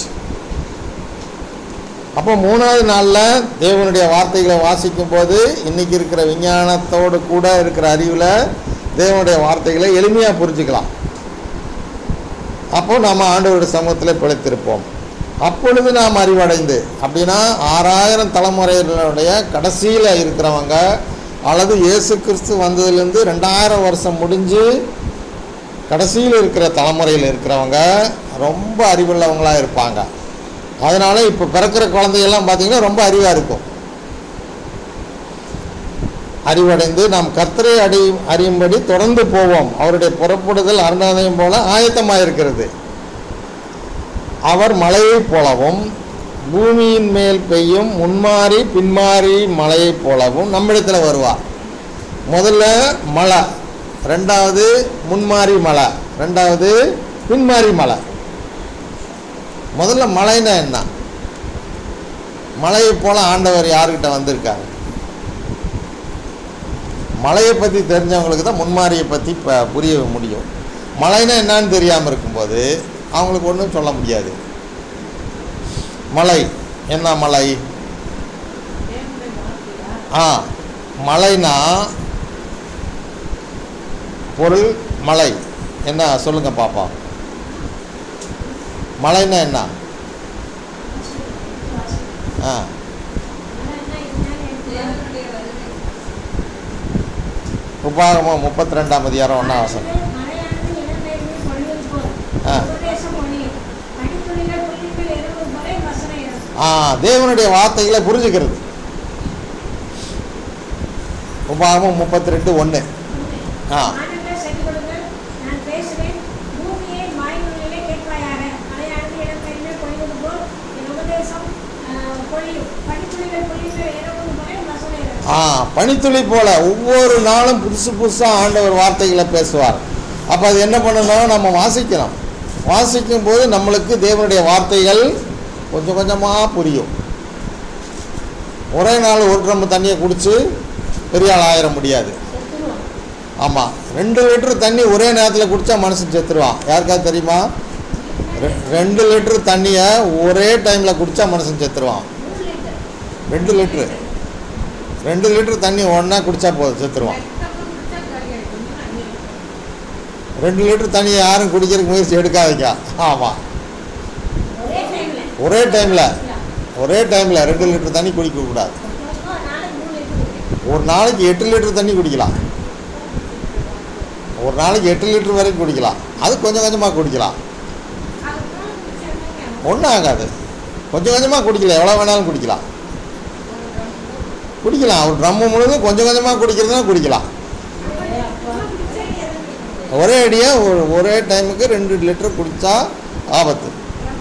அப்போ மூணாவது நாளில் தேவனுடைய வார்த்தைகளை வாசிக்கும் போது இன்னைக்கு இருக்கிற விஞ்ஞானத்தோடு கூட இருக்கிற அறிவில் தேவனுடைய வார்த்தைகளை எளிமையாக புரிஞ்சுக்கலாம் அப்போ நாம் ஆண்டவருடைய சமூகத்தில் பிழைத்திருப்போம் அப்பொழுது நாம் அறிவடைந்து அப்படின்னா ஆறாயிரம் தலைமுறையினுடைய கடைசியில் இருக்கிறவங்க அல்லது இயேசு கிறிஸ்து வந்ததுலேருந்து ரெண்டாயிரம் வருஷம் முடிஞ்சு கடைசியில் இருக்கிற தலைமுறையில் இருக்கிறவங்க ரொம்ப அறிவுள்ளவங்களாக இருப்பாங்க அதனால் இப்போ பிறக்கிற குழந்தைகள்லாம் பார்த்தீங்கன்னா ரொம்ப அறிவாக இருக்கும் அறிவடைந்து நாம் கர்த்தரை அடி அறியும்படி தொடர்ந்து போவோம் அவருடைய புறப்படுதல் அருணாதயம் போல ஆயத்தமாக இருக்கிறது அவர் மலையைப் போலவும் பூமியின் மேல் பெய்யும் முன்மாறி பின்மாறி மலையைப் போலவும் நம்மிடத்தில் வருவார் முதல்ல மழை ரெண்டாவது முன்மாறி மலை ரெண்டாவது பின்மாறி மலை முதல்ல மழைன்னா என்ன மழையை போல ஆண்டவர் யார்கிட்ட வந்திருக்காரு மழையை பற்றி தெரிஞ்சவங்களுக்கு தான் முன்மாரியை பற்றி இப்போ புரிய முடியும் மழைன்னா என்னன்னு தெரியாமல் இருக்கும்போது அவங்களுக்கு ஒன்றும் சொல்ல முடியாது மழை என்ன மழை தேவனுடைய வார்த்தையா ஆ மழைனா பொருள் மழை என்ன சொல்லுங்க பாப்பா மழைன்னா என்ன ஆ தேவனுடைய வருகை உபாகமம் முப்பத்தி ரெண்டாம் அதிகாரம் ஒன்றாம் வசனம் மழையானது இளம்பெயர்ந்து பொழிவது போல் ஆ. உபதேசம் ஒழியும் பனித்துளிகள் புள்ளிகள் எறும்பும் வரை வசனம் இறங்கும் ஆ தேவனுடைய வார்த்தைகளை புரிஞ்சுக்கிறது உபாகமம் முப்பத்தி ரெண்டு ஒன்று ஆ ஆண்டவரே சென்று கொடுங்கள் நான் பேசுவேன் பூமியை வாய்மொழியிலே கேட்பாயாக மழையானது இடம்பெயர்ந்து பொழிவது போல் என் உபதேசம் ஆ, பொழியும் பனித்துளிகள் புள்ளிகள் எறும்பும் வரை வசனம் இறங்கும் ஆ பனித்துளி போல ஒவ்வொரு நாளும் புதுசு புதுசாக ஆண்டவர் வார்த்தைகளை பேசுவார் அப்போ அது என்ன பண்ணணும் நம்ம வாசிக்கணும் வாசிக்கும் போது நம்மளுக்கு தேவனுடைய வார்த்தைகள் கொஞ்சம் கொஞ்சமாக புரியும் ஒரே நாள் ஒரு ட்ரம் தண்ணியை குடித்து பெரிய ஆள் ஆயிட முடியாது செத்துருவோம் ஆமாம் ரெண்டு லிட்டர் தண்ணி ஒரே நேரத்தில் குடித்தா மனுஷன் செத்துருவான் யாருக்காவது தெரியுமா ரெ- ரெண்டு லிட்டர் தண்ணியை ஒரே டைமில் குடித்தா மனுஷன் செத்துருவான் மூணு லிட்டர் ரெண்டு லிட்ரு ரெண்டு லிட்டர் தண்ணி ஒன்றா குடித்தா போதும் செத்துருவான் ரத்தம் குடிச்சா கரையாயிடும் தண்ணி ரெண்டு லிட்டர் தண்ணியை யாரும் குடிக்கிறதுக்கு முயற்சி எடுக்காதீங்க ஆமாம் ஒரே டைம்ல ஒரே டைமில் ஒரே டைமில் ரெண்டு லிட்டர் தண்ணி குடிக்கக்கூடாது நாளைக்கு மூணு லிட்டர் குடிக்கணும். ஒரு நாளைக்கு எட்டு லிட்டர் தண்ணி குடிக்கலாம் ஒரு நாளைக்கு எட்டு லிட்டர் வரைக்கும் குடிக்கலாம் அது கொஞ்சம் கொஞ்சமாக குடிக்கலாம் அதுக்கப்புறம் குடிச்சாங்க ஒன்றும் ஆகாது கொஞ்சம் கொஞ்சமாக குடிக்கலாம் எவ்வளோ வேணாலும் குடிக்கலாம் குடிக்கலாம் ஒரு ட்ரம்மு முழுவதும் கொஞ்சம் கொஞ்சமாக குடிக்கிறதுனா குடிக்கலாம் ஒரே அடியாக ஒரு ஒரே டைமுக்கு ரெண்டு லிட்டர் குடித்தா ஆபத்து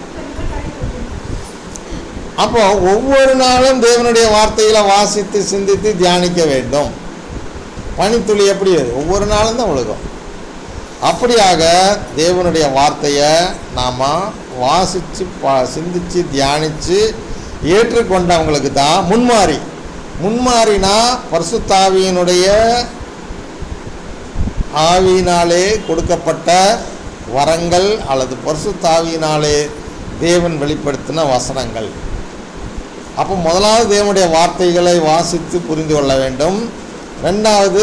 அப்போ ஒவ்வொரு நாளும் தேவனுடைய வார்த்தைகளை வாசித்து சிந்தித்து தியானிக்க வேண்டும் பனித்துளி எப்படி ஒவ்வொரு நாளும் தான் உலகம் அப்படியாக தேவனுடைய வார்த்தையை நாம் வாசித்து பா சிந்தித்து தியானித்து ஏற்றுக்கொண்டவங்களுக்கு தான் முன்மாறி முன்மாறினா பரிசுத்தாவியினுடைய ஆவியினாலே கொடுக்கப்பட்ட வரங்கள் அல்லது பரிசுத்தாவியினாலே தேவன் வெளிப்படுத்தின வசனங்கள் அப்போ முதலாவது தேவனுடைய வார்த்தைகளை வாசித்து புரிந்து கொள்ள வேண்டும் ரெண்டாவது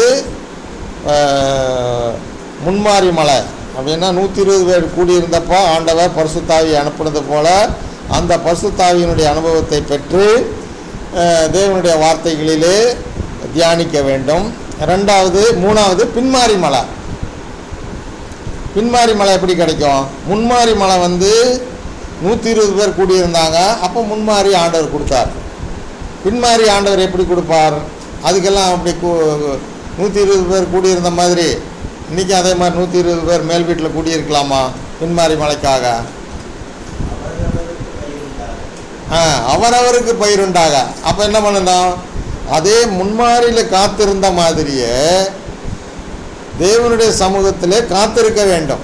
ஆஹ், முன்மாரி மலை அப்படின்னா நூற்றி இருபது பேர் கூடியிருந்தப்போ ஆண்டவர் பரிசுத்தாவி அனுப்புனது போல அந்த பரிசுத்தாவியினுடைய அனுபவத்தை பெற்று ஆஹ், தேவனுடைய வார்த்தைகளிலே தியானிக்க வேண்டும் ரெண்டாவது மூணாவது பின்மாரி மலை பின்மாரி மலை எப்படி கிடைக்கும் முன்மாரி மலை வந்து நூற்றி இருபது பேர் கூடியிருந்தாங்க அப்போ முன்மாரி ஆண்டவர் கொடுத்தார் பின்மாரி ஆண்டவர் எப்படி கொடுப்பார் அதுக்கெல்லாம் அப்படி நூற்றி இருபது பேர் கூடியிருந்த மாதிரி இன்றைக்கி அதே மாதிரி நூற்றி இருபது பேர் மேல் வீட்டில் கூடியிருக்கலாமா பின்மாரி மலைக்காக அவரவருக்கு பயிருண்டார் ஆ அவரவருக்கு பயிருண்டாக அப்போ என்ன பண்ணணும் அதே முன்மாரியில் காத்திருந்த மாதிரியே தேவனுடைய சமூகத்திலே காத்திருக்க வேண்டும்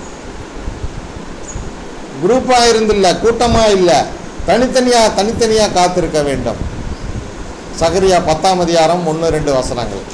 குரூப்பாக இருந்தில்ல கூட்டமாக இல்லை தனித்தனியாக தனித்தனியாக காத்திருக்க வேண்டும் சகரியா பத்தாம் அதிகாரம் ஒன்று ரெண்டு வசனங்கள்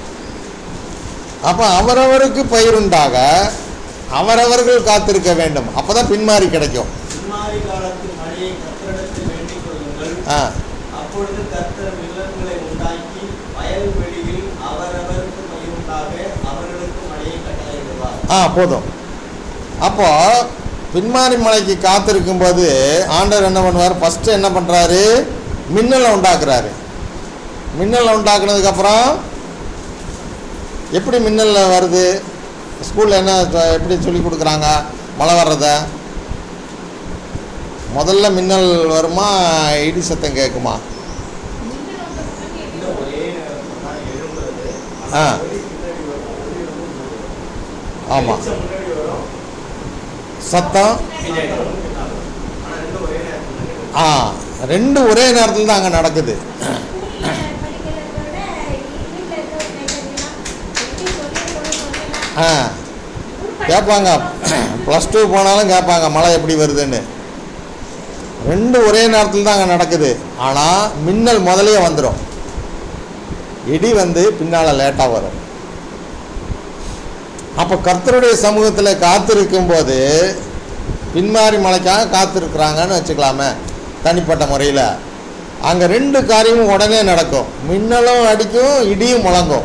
அப்போ அவரவருக்கு பயிருண்டாக அவரவர்கள் காத்திருக்க வேண்டும் அப்போ தான் பின்மாறி கிடைக்கும் பின்மாரி காலத்து மழையை கத்தரிடத்தில் வேண்டிக் கொள்ளுங்கள் ஆ அப்பொழுது கர்த்தர் மில்லங்களை உண்டாக்கி வயல்வெளியில் அவரவருக்கு பயிருண்டாக அவர்களுக்கு மழையை கட்டளையிடுவார் ஆ போதும் அப்போ பின்மாரி மலைக்கு காத்திருக்கும்போது ஆண்டவர் என்ன பண்ணுவார் ஃபஸ்ட்டு என்ன பண்ணுறாரு மின்னலை உண்டாக்குறாரு மின்னலை உண்டாக்குனதுக்கப்புறம் எப்படி மின்னல் வருது ஸ்கூலில் என்ன சொ- எப்படி சொல்லி கொடுக்குறாங்க மழை வர்றத முதல்ல மின்னல் வருமா இடி சத்தம் கேட்குமா இந்த ஒரே நேரத்தில் தான் எழும்புறது ஆ. ஆனா ஒளி பின்னாடி வரும் ஒளி ரொம்ப ஆமாம் வெளிச்சம் முன்னாடி வரும் சத்தம் பின்னாடி வரும் பின்னாடி வரும் ஆனா ரெண்டும் ஒரே நேரத்தில் தான் எழும்பும். ஆ ரெண்டு ஒரே நேரத்தில் தான் அங்கே நடக்குது ஸ்கூல்ல படிக்கிறத விட வீட்டில் இருக்கிற எப்படி சொல்லி கொடுக்கணும் ஆ கேட்பாங்க ப்ளஸ் டூ போனாலும் கேட்பாங்க மழை எப்படி வருதுன்னு ரெண்டு ஒரே நேரத்தில் தான் அங்கே நடக்குது ஆனால் மின்னல் முதலே வந்துடும் இடி வந்து பின்னால் லேட்டாக வரும் அப்போ கர்த்தருடைய சமூகத்தில் காத்திருக்கும் போது பின்மாறி மலைக்காக காத்திருக்கிறாங்கன்னு வச்சுக்கலாமே தனிப்பட்ட முறையில் அங்கே ரெண்டு காரியமும் உடனே நடக்கும் மின்னலும் அடிக்கும் இடியும் முழங்கும்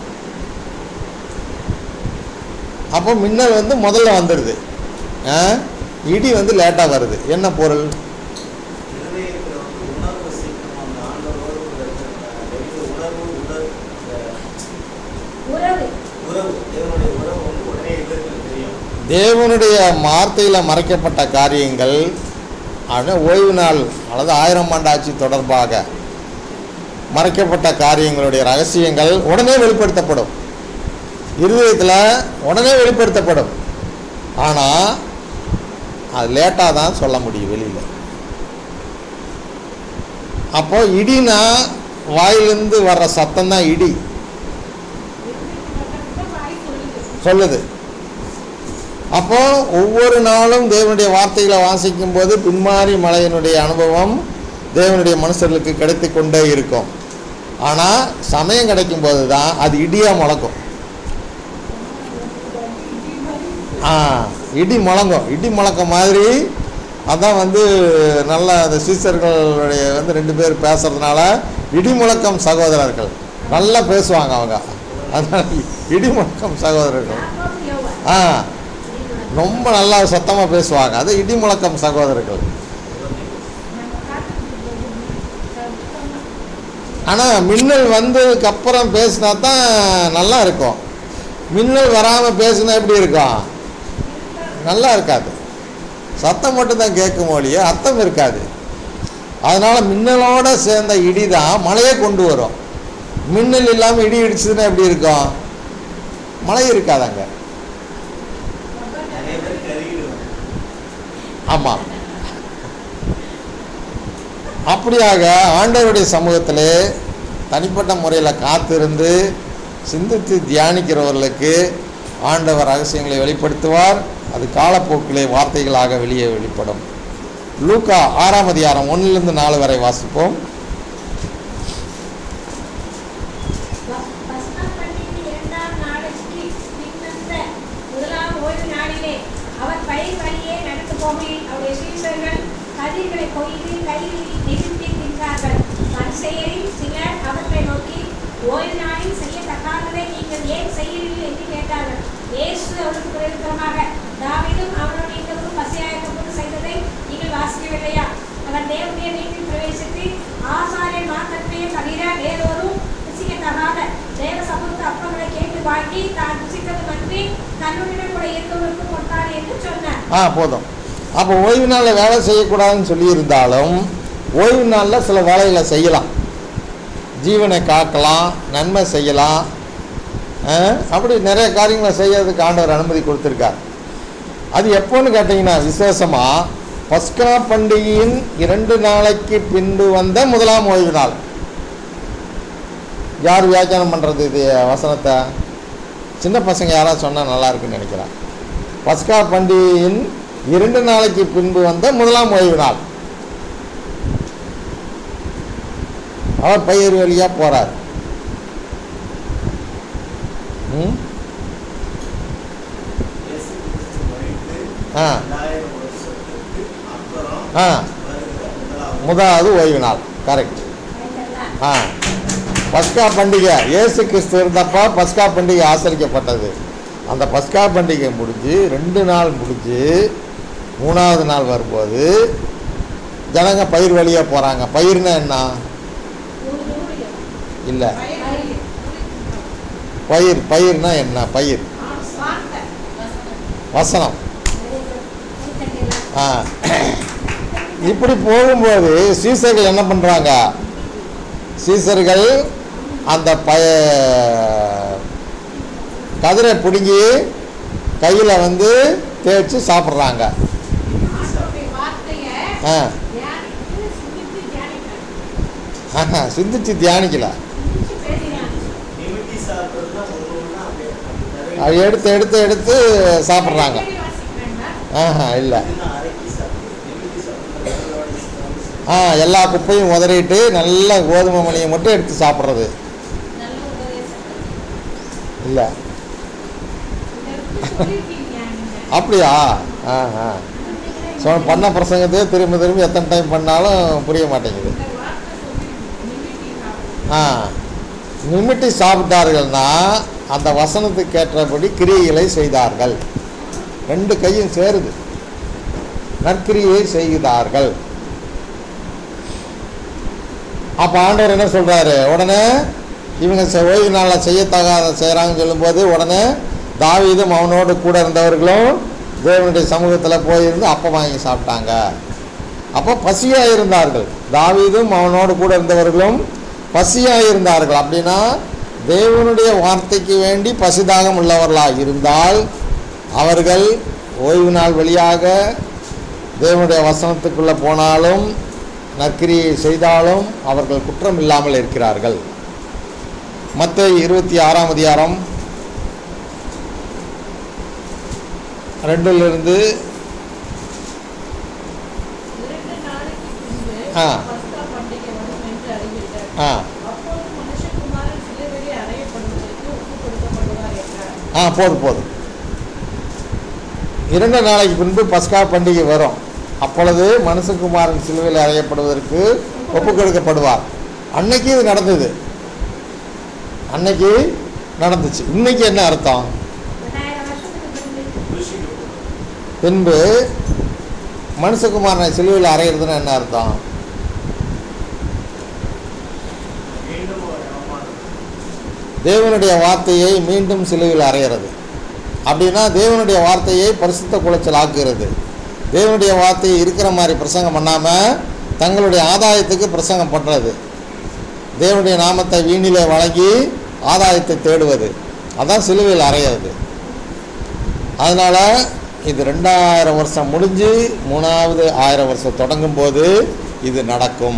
அப்போ மின்னல் வந்து முதல்ல வந்துடுது ஆ? இடி வந்து லேட்டாக வருது என்ன பொருள் இருதயத்துல வந்து உணர்வு சீக்கிரம் அந்த ஆண்டவரோடு கூட இருக்கிற டெய்லி உணர்வு உணர்வு இந்த உறவு உறவு தேவனுடைய உறவு வந்து உடனே இதற்கு தெரியும் தேவனுடைய வார்த்தையில் மறைக்கப்பட்ட காரியங்கள் ஆனால் ஓய்வு நாள் அல்லது ஆயிரம் ஆண்டு ஆட்சி தொடர்பாக மறைக்கப்பட்ட காரியங்களுடைய ரகசியங்கள் உடனே வெளிப்படுத்தப்படும் இருதயத்தில் உடனே வெளிப்படுத்தப்படும் ஆனால் அது லேட்டாக தான் சொல்ல முடியும் வெளியில் அப்போ இடினா வாயிலிருந்து வர்ற சத்தம் தான் இடி வாய் சொல்லுது சொல்லுது அப்போ ஒவ்வொரு நாளும் தேவனுடைய வார்த்தைகளை வாசிக்கும் போது பின்மாறி மலையினுடைய அனுபவம் தேவனுடைய மனுஷர்களுக்கு கிடைத்து கொண்டே இருக்கும் ஆனால் சமயம் கிடைக்கும் போது தான் அது இடியாக முழக்கும் ஆ இடி முழங்கும் இடி முழக்க மாதிரி அதான் வந்து நல்ல அந்த சீசர்களுடைய வந்து ரெண்டு பேர் பேசுறதுனால இடி முழக்கம் சகோதரர்கள் நல்லா பேசுவாங்க அவங்க அதனால இடி முழக்கம் சகோதரர்கள் யாக்கோபு யோவான். ஆ ரொம்ப நல்லா சத்தமாக பேசுவாங்க அது இடி முழக்கம் சகோதரர்கள் நம்ம காத்துக்கிட்டு போகுது ஆனால் மின்னல் வந்ததுக்கு அப்புறம் பேசினா தான் நல்லா இருக்கும் மின்னல் வராமல் பேசினா எப்படி இருக்கும் நல்லா இருக்காது சத்தம் மட்டும்தான் கேட்கும் ஒழிய அர்த்தம் இருக்காது அதனால் மின்னலோட சேர்ந்த இடி தான் மழையை கொண்டு வரும் மின்னல் இல்லாமல் இடி இடிச்சதுன்னா எப்படி இருக்கும் மழை இருக்காதாங்க நிறைய பேர் கருகிடுவாங்க ஆமாம் அப்படியாக ஆண்டவருடைய சமூகத்திலே தனிப்பட்ட முறையில் காத்திருந்து சிந்தித்து தியானிக்கிறவர்களுக்கு ஆண்டவர் ரகசியங்களை வெளிப்படுத்துவார் அது காலப்போக்கிலே வார்த்தைகளாக வெளியே வெளிப்படும் லூக்கா ஆறாம் அதிகாரம் ஒன்றிலிருந்து நாலு வரை வாசிப்போம் பஸ்- பஸ்கா பண்டிகை இரண்டாம் நாளைக்கு பின்வந்த முதலாம் ஓய்வு நாளிலே அவர் பயிர் வழியே நடந்து போகையில் அவருடைய சீசர்கள் கதிர்களை கொய்து கையில் நிறுத்தி தின்றார்கள் பரிசெயரில் சிலர் அவர்களை நோக்கி ஓய்வு நாளில் செய்யத்தக்காததை நீங்கள் ஏன் செய்கிறீர்கள் என்று கேட்டார்கள் இயேசு அவருக்கு பிரயோஜனமாக தாவீதும் அவனோடு இருந்தவரும் பசியாயத்தோடு செய்ததை நீங்கள் வாசிக்கவில்லையா அவர் தேவனுடைய வீட்டில் பிரவேசித்து ஆசாரியர் மாத்திரத்தையே தவிர வேறொரும் ருசிக்கத்தகாத தேவ சமூக அப்பங்களை கேட்டு வாங்கி தான் ருசித்தது அன்றி தன்னுடன் கூட இருந்தவருக்கு கொடுத்தார் என்று சொன்னார் ஆ போதும் அப்போ ஓய்வு நாளில் வேலை செய்யக்கூடாதுன்னு சொல்லியிருந்தாலும் ஓய்வு நாளில் சில வேலைகளை செய்யலாம் ஜீவனை காக்கலாம் நன்மை செய்யலாம் ஆ, அப்படி நிறைய காரியங்களை செய்யறதுக்கு ஆண்டவர் அனுமதி கொடுத்துருக்கார் அது எப்போன்னு கேட்டிங்கன்னா விசேஷமாக பஸ்கா பண்டிகையின் இரண்டு நாளைக்கு பின்பு வந்த முதலாம் ஓய்வு நாள் யார் வியாக்கியானம் பண்ணுறது இது வசனத்தை சின்ன பசங்க யாராவது சொன்னால் நல்லா இருக்குன்னு நினைக்கிறேன் பஸ்கா பண்டிகையின் இரண்டு நாளைக்கு பின்பு வந்த முதலாம் ஓய்வு நாள் அவர் பயிர் வழியாக போகிறார் ம் இயேசு கிறிஸ்து மரித்து ஆ ரெண்டாயிரம் வருஷத்துக்கு அப்புறம் ஆ வருகிற முதலாவது முதலாவது ஓய்வு நாள் கரெக்ட் ரைட்டெல்லாம் ஆ பஸ்கா பண்டிகை இயேசு கிறிஸ்து இருந்தப்போ பஸ்கா பண்டிகை ஆசரிக்கப்பட்டது அந்த பஸ்கா பண்டிகை முடிஞ்சு ரெண்டு நாள் முடிஞ்சு மூணாவது நாள் வரும்போது ஜனங்க பயிர் வழியாக போகிறாங்க பயிர்னா என்ன இல்லை பயிர் பயிர்னா என்ன பயிர் வசனம் ஆ இப்படி போகும்போது சீசர்கள் என்ன பண்ணுறாங்க சீசர்கள் அந்த பய கதிரை பிடுங்கி கையில் வந்து தேய்ச்சி சாப்பிட்றாங்க வார்த்தையை ஆ தியானித்து சிந்தித்து தியானிக்கிறாங்க ஆஹா, சிந்திச்சு தியானிக்கல சிந்திச்சு பேசினாங்க நிமித்தி சாப்பிட்றதுனா ஒன்று ஒன்றா அப்படியே அப்படி அது தடவி எடுத்து எடுத்து எடுத்து சாப்பிட்றாங்க வாசிக்கிறேன்னா ஆஹா இல்லை இதுனா அரைக்கி சாப்பிடுறது நிமித்தி சாப்பிட்றது ஆ எல்லா குப்பையும் உதறிட்டு நல்ல கோதுமை மணியை மட்டும் எடுத்து சாப்பிட்றது நல்ல உபதேசம் இல்லை சொல்லியிருக்கீங்க நீங்க அப்படியா ஆ ஆ ஸோ பண்ண பிரசங்கத்தையே திரும்ப திரும்பி எத்தனை டைம் பண்ணாலும் புரிய மாட்டேங்குது இந்த வார்த்தை சொல்லியிருக்கீங்க நிமிட்டி சாப்பிடு ஆ நிமிட்டி சாப்பிட்டார்கள்னா அந்த வசனத்துக்கு ஏற்றபடி கிரியைகளை செய்தார்கள் ரெண்டு கையும் சேருது நற்கிரியை செய்கிறார்கள் அப்போ ஆண்டவர் என்ன சொல்றாரு உடனே இவங்க செ- ஓய்வு நாளில் செய்யத்தகாத செய்கிறாங்கன்னு சொல்லும்போது உடனே தாவீதும் அவனோடு கூட இருந்தவர்களும் தேவனுடைய சமூகத்தில் போயிருந்து அப்பம் வாங்கி சாப்பிட்டாங்க அப்போ பசியாக இருந்தார்கள் தாவீதும் அவனோடு கூட இருந்தவர்களும் பசியாக இருந்தார்கள் அப்படின்னா தேவனுடைய வார்த்தைக்கு வேண்டி பசிதாகம் உள்ளவர்களாக இருந்தால் அவர்கள் ஓய்வு நாள் வழியாக தேவனுடைய வசனத்துக்குள்ளே போனாலும் நற்கிரியை செய்தாலும் அவர்கள் குற்றம் இல்லாமல் இருக்கிறார்கள் மற்ற இருபத்தி ஆறாம் அதிகாரம் ரெண்டிலிருந்து இரண்டு நாளைக்கு பின்பு ஆ. பஸ்கா பண்டிகை வரும் என்று அறிவீர்கள் ஆ அப்போது மனுஷகுமாரன் சிலுவையிலே அறையப்படுவதற்கு ஒப்புக் கொடுக்கப்படுவார் என்றார் ஆ போதும் போதும் இரண்டு நாளைக்கு பின்பு பஸ்கா பண்டிகை வரும் அப்பொழுது மனுஷகுமாரன் சிலுவையில் அறையப்படுவதற்கு ஒப்புக் கொடுக்கப்படுவார் அன்னைக்கு இது நடந்தது அன்னைக்கு நடந்துச்சு இன்னைக்கு என்ன அர்த்தம் ரெண்டாயிரம் வருஷத்துக்கு பின்பு ருஷிக்கப்படும் பின்பு மனுஷகுமாரனை சிலுவையில் அறையிறதுன்னு என்ன அர்த்தம் மீண்டும் ஒரு அவமானம் தேவனுடைய வார்த்தையை மீண்டும் சிலுவையில் அறையிறது அப்படின்னா தேவனுடைய வார்த்தையை பரிசுத்த குலைச்சல் ஆக்குகிறது தேவனுடைய வார்த்தையை இருக்கிற மாதிரி பிரசங்கம் பண்ணாமல் தங்களுடைய ஆதாயத்துக்கு பிரசங்கம் பண்ணுறது தேவனுடைய நாமத்தை வீணிலே வழங்கி ஆதாயத்தை தேடுவது அதான் சிலுவையில் அறையிறது அதனால் இது ரெண்டாயிரம் வருஷம் முடிஞ்சு மூணாவது ஆயிரம் வருஷம் தொடங்கும் போது இது நடக்கும்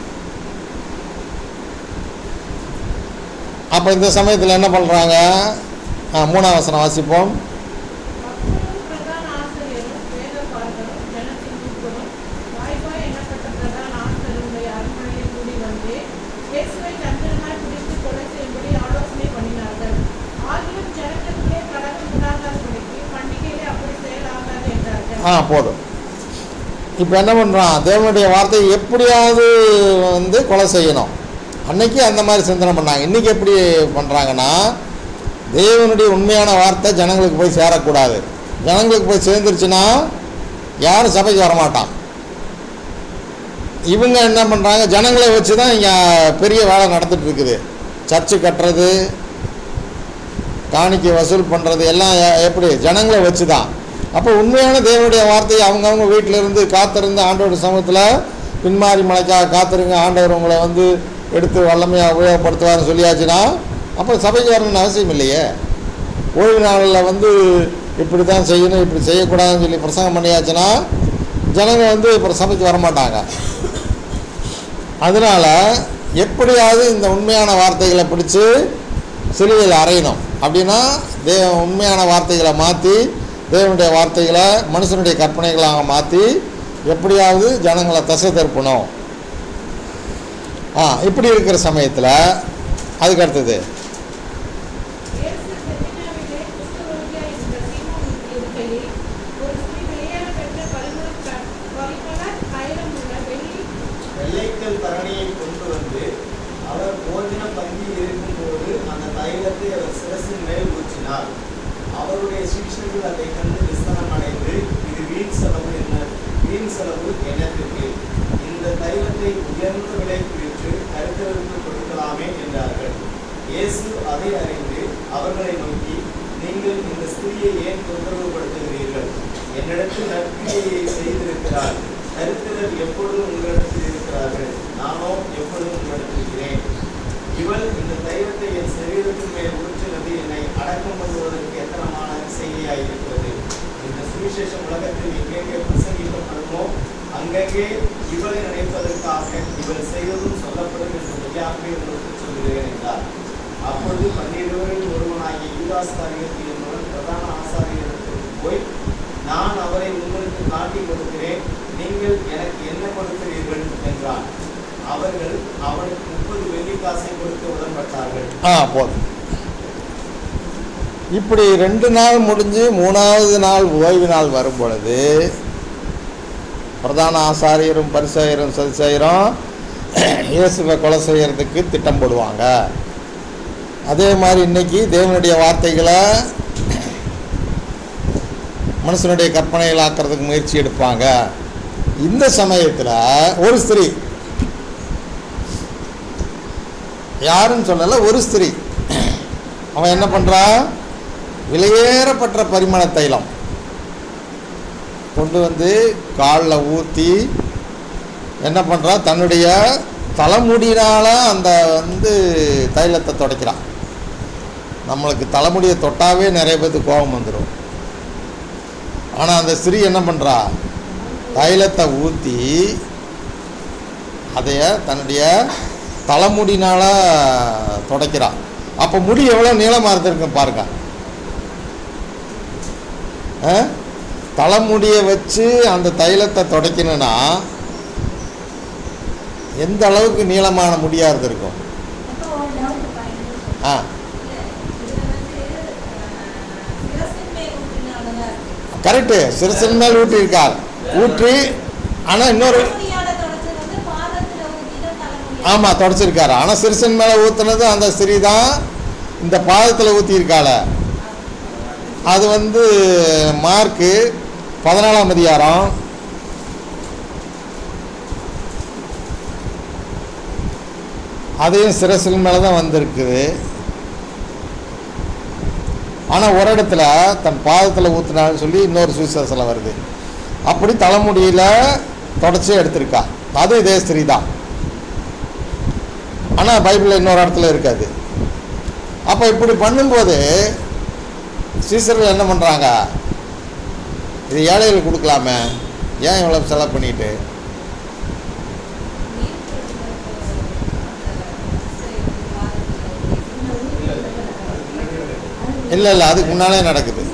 அப்போ இந்த சமயத்தில் என்ன பண்ணுறாங்க மூணாம் வசனம் வாசிப்போம் அப்பொழுது பிரதான ஆசிரியரும் வேதபாரகரும் ஜனத்தின் மூப்பரும் வாய்ப்பாய் எண்ணப்பட்ட பிரதான ஆசிரியருடைய அரண்மனையில் கூடி வந்து இயேசுவை தந்திரமாய் பிடித்து கொலை செய்யும்படி ஆலோசனை பண்ணினார்கள் ஆகிலும் ஜனங்களுக்குள்ளே கலகம் உண்டாகாதபடிக்கு பண்டிகையிலே அப்படி செயலாகாது என்றார்கள் ஆ போதும் இப்போ என்ன பண்ணுறான் தேவனுடைய வார்த்தையை எப்படியாவது வந்து கொலை செய்யணும் அன்னைக்கு அந்த மாதிரி சிந்தனை பண்ணாங்க இன்றைக்கி எப்படி பண்ணுறாங்கன்னா தேவனுடைய உண்மையான வார்த்தை ஜனங்களுக்கு போய் சேரக்கூடாது ஜனங்களுக்கு போய் சேர்ந்துருச்சுன்னா யாரும் சபைக்கு வரமாட்டான் இவங்க என்ன பண்ணுறாங்க ஜனங்களை வச்சு தான் இங்கே பெரிய வேலை நடந்துட்டு இருக்குது சர்ச்சு கட்டுறது காணிக்கை வசூல் பண்ணுறது எல்லாம் எ- எப்படி ஜனங்களை வச்சு தான் அப்போ உண்மையான தேவனுடைய வார்த்தையை அவங்கவுங்க வீட்டில் இருந்து காத்திருந்து ஆண்டோட சமூகத்தில் பின்மாறி மலைக்காக காத்திருங்க ஆண்டவர் உங்களை வந்து எடுத்து வல்லமையாக உபயோகப்படுத்துவார்னு சொல்லியாச்சுன்னா அப்போ சபைக்கு வரணும்னு அவசியம் இல்லையே ஓய்வு நாளில் வந்து இப்படி தான் செய்யணும் இப்படி செய்யக்கூடாதுன்னு சொல்லி பிரசங்கம் பண்ணியாச்சுன்னா ஜனங்க வந்து இப்போ சபைக்கு வரமாட்டாங்க அதனால் எப்படியாவது இந்த உண்மையான வார்த்தைகளை பிடிச்சி சிலுவையில் அறையணும் அப்படின்னா தே உண்மையான வார்த்தைகளை மாற்றி தேவனுடைய வார்த்தைகளை மனுஷனுடைய கற்பனைகளாக மாற்றி எப்படியாவது ஜனங்களை தசை திருப்பணும் ஆ இப்படி இருக்கிற சமயத்தில் அதுக்கு அடுத்தது இயேசு செமினாவிலே குஷ்டரோகியாய் இருந்த சீமோன் இருக்கையில் ஒரு ஸ்திரீ வெளியேற பெற்ற பரிமள க- பரிமள தைலம் உள்ள வெள்ளி வெள்ளைக்கல் தரணியை கொண்டு வந்து அவர் போஜன பந்தியில் இருக்கும்போது அந்த தைலத்தை அவர் சிரசின் மேல் ஊற்றினார் அவருடைய சிஷ்யர்கள் அதை கண்டு விசனம் அடைந்து இது வீண் செலவு என்ன வீண் செலவு என்னத்திற்கு இந்த தைலத்தை உயர்ந்த விலைக்கு விற்று கருத்தருக்கு கொடுக்கலாமே என்றார்கள் இயேசு அதை அறிந்து அவர்களை நோக்கி நீங்கள் இந்த ஸ்திரியை ஏன் தொந்தரவுபடுத்துகிறீர்கள் என்னிடத்தில் நற்கிரியை செய்திருக்கிறார் கருத்திரர் எப்பொழுதும் உங்களிடத்தில் இருக்கிறார்கள் நானோ எப்பொழுதும் உங்களிடத்தில் இருக்கிறேன் இவள் இந்த தைலத்தை என் சரீரத்தின் மேல் ஊற்றினது என்னை அடக்கம் பண்ணுவதற்கு எத்தனமான செய்தியாயிருக்கிறது இந்த சுவிசேஷம் உலகத்தில் எங்கெங்கே பிரசங்கிக்கப்படுமோ அங்கங்கே இவளை நினைப்பதற்காக இவள் செய்ததும் சொல்லப்படும் என்று மெய்யாகவே உங்களுக்கு சொல்கிறேன் என்றார் அப்பொழுது பன்னிருவரில் ஒருவனாகிய யூதாஸ் காரியத்தில் என்பவன் பிரதான ஆசாரியரிடத்திற்கு போய் நான் அவரை உங்களுக்கு காட்டி கொடுக்கிறேன் நீங்கள் எனக்கு என்ன கொடுக்கிறீர்கள் என்றான் அவர்கள் அவனுக்கு முப்பது வெள்ளிக்காசை கொடுத்து உடன்பட்டார்கள் ஆ போதும் இப்படி ரெண்டு நாள் முடிஞ்சு மூணாவது நாள் ஓய்வு நாள் வரும் பொழுது பிரதான ஆசாரியரும் பரிசாயரும் சதிசாயரும் இயேசுவை கொலை செய்யறதுக்கு திட்டம் போடுவாங்க அதே மாதிரி இன்னைக்கு தேவனுடைய வார்த்தைகளை மனுஷனுடைய கற்பனைகள் ஆக்கிறதுக்கு முயற்சி எடுப்பாங்க இந்த சமயத்தில் ஒரு ஸ்திரீ யாருன்னு சொல்லல ஒரு ஸ்திரீ அவன் என்ன பண்ணுறான் விலையேறப்பட்ட பரிமள தைலம் கொண்டு வந்து காலில் ஊற்றி என்ன பண்ணுறா தன்னுடைய தலைமுடியினால அந்த வந்து தைலத்தை துடைக்கிறான் நம்மளுக்கு தலைமுடியை தொட்டாவே நிறைய பேருக்கு கோபம் வந்துடும் ஆனால் அந்த ஸ்திரீ என்ன பண்ணுறா தைலத்தை ஊற்றி அதைய தன்னுடைய தலைமுடினால துடைக்கிறான் அப்போ முடி எவ்வளோ நீளமாக இருந்திருக்கும் பாருங்க ஆ? தலைமுடியை வச்சு அந்த தைலத்தை துடைக்கணும்னா எந்த அளவுக்கு நீளமான முடியாக இருந்திருக்கும் அப்போ ஒரு டவுட் பாருங்க ஆ இதுல வந்து சிரசின் மேல் ஊற்றினாலதான் இருக்கு கரெக்டு சிறுசன் மேல் ஊற்றியிருக்கார் ஊற்றி ஆனால் இன்னொரு தலைமுடியால தொடச்சது வந்து பாதத்துல ஊத்திதான் தலைமுடி ஆமாம் தொடச்சிருக்காரு ஆனால் சிறுசன் மேலே ஊற்றுனது அந்த ஸ்திரீ தான் இந்த பாதத்தில் ஊற்றியிருக்காள அது வந்து மார்க்கு பதினாலாம் அதிகாரம் அதையும் சிரசின் மேலே தான் வந்திருக்குது ஆனால் ஒரு இடத்துல தன் பாதத்தில் ஊற்றினான்னு சொல்லி இன்னொரு சுவிசேஷத்தில் வருது அப்படி தலைமுடியில் தொடச்சி எடுத்திருக்கா அது இதே ஸ்திரீ தான் ஆனால் பைபிளில் இன்னொரு இடத்துல இருக்காது அப்போ இப்படி பண்ணும்போது சீசர்கள் என்ன பண்ணுறாங்க இது ஏழைகளுக்கு கொடுக்கலாமே ஏன் இவ்வளோ செலவு பண்ணிட்டு நீர் தொடுதலுக்கு அந்த சரி, பாதத்துல ஊத்தி. இல்லை இல்லை அதுக்கு முன்னாலே நடக்குது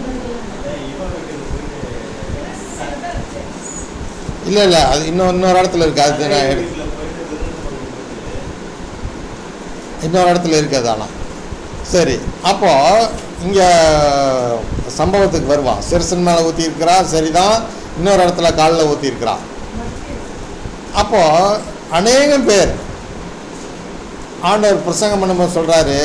இல்லை இல்லை அது இன்னும் இன்னொரு இடத்துல இருக்குது அது நான் எடு இன்னொரு இடத்துல இருக்குது ஆனால் சரி அப்போ இங்கே சம்பவத்துக்கு வருவான் சிறுசன் மேலே ஊற்றிருக்கிறா சரிதான் இன்னொரு இடத்துல காலில் ஊற்றிருக்கிறா அப்போ அநேகம் பேர் ஆண்டவர் பிரசங்கம் பண்ணும்போது சொல்கிறாரு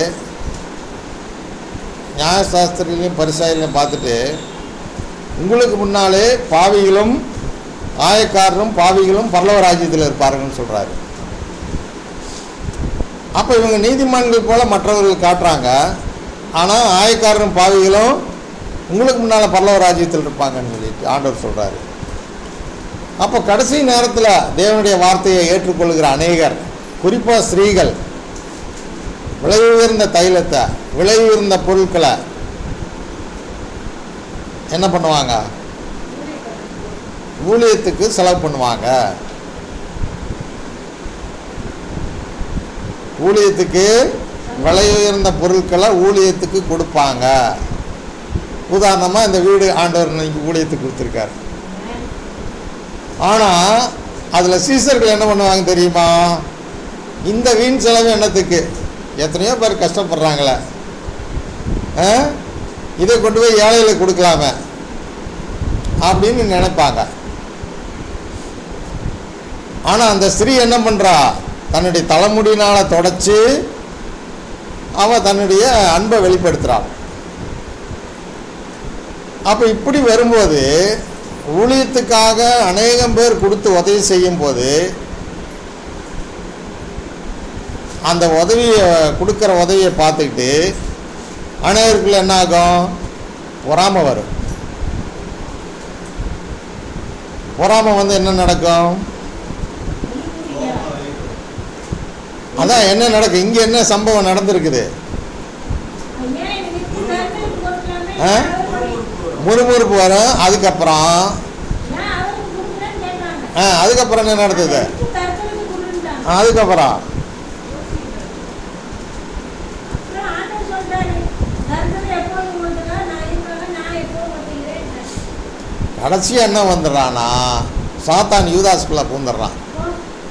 நியாயசாஸ்திரிலையும் பரிசாயிலையும் பார்த்துட்டு உங்களுக்கு முன்னாலே பாவிகளும் ஆயக்காரரும் பாவிகளும் பரலவ ராஜ்யத்தில் இருப்பாருன்னு சொல்கிறாரு அப்போ இவங்க நீதிமான்கள் போல மற்றவர்கள் காட்டுறாங்க ஆனால் ஆயக்காரரும் பாவிகளும் உங்களுக்கு முன்னால் பரலவ ராஜ்யத்தில் இருப்பாங்கன்னு சொல்லிட்டு ஆண்டவர் சொல்கிறாரு அப்போ கடைசி நேரத்தில் தேவனுடைய வார்த்தையை ஏற்றுக்கொள்கிற அநேகர் குறிப்பாக ஸ்திரீகள் விலை உயர்ந்த தைலத்தை விலை உயர்ந்த பொருட்களை என்ன பண்ணுவாங்க ஊழியத்துக்கு செலவு பண்ணுவாங்க ஊழியத்துக்கு விலை உயர்ந்த பொருட்களை ஊழியத்துக்கு கொடுப்பாங்க உதாரணமாக இந்த வீடு ஆண்டவர் இன்னைக்கு ஊழியத்துக்கு கொடுத்துருக்காரு ஆனால் அதில் சீசர்கள் என்ன பண்ணுவாங்க தெரியுமா இந்த வீண் செலவு என்னத்துக்கு எத்தனையோ பேர் கஷ்டப்படுறாங்களே ஆ? இதை கொண்டு போய் ஏழைகளுக்கு கொடுக்கலாமே அப்படின்னு நினைப்பாங்க ஆனால் அந்த ஸ்திரீ என்ன பண்ணுறா தன்னுடைய தலைமுடியினால் தொடச்சி அவன் தன்னுடைய அன்பை வெளிப்படுத்துகிறாள் அப்போ இப்படி வரும்போது ஊழியத்துக்காக அநேகம் பேர் கொடுத்து உதவி செய்யும் போது அந்த உதவியை கொடுக்குற உதவியை பார்த்துக்கிட்டு அநேகருக்குள்ள என்ன ஆகும் பொறாமை வரும் பொறாமை வந்து என்ன நடக்கும் அதான் என்ன நடக்கும் இங்கே என்ன சம்பவம் நடந்திருக்குது ஏன் எனக்கு கொடுத்தாருன்னு கொடுக்கலாமே? ஆ? அவரு முறுமுறுப்பு வரும் அதுக்கப்புறம் நான் அவருக்கு கொடுக்குறேன்னு கேட்டாங்க. ஆ அதுக்கப்புறம் என்ன நடந்தது எனக்கு தரத்துக்கு கொடுன்னுட்டாங்க. ஆ, அதுக்கப்புறம் அப்புறம் ஆண்டவர் சொல்றாரு, தரத்துக்கு எப்போதும் கொடுத்துருக்கா, நான் இருக்கிறவன் நான் எப்போதும் கொடுத்துக்கிறேன். கடைசியாக என்ன வந்துடுறான்னா சாத்தான் யூதாஸ்குள்ளே பூந்துடுறான் ஓ,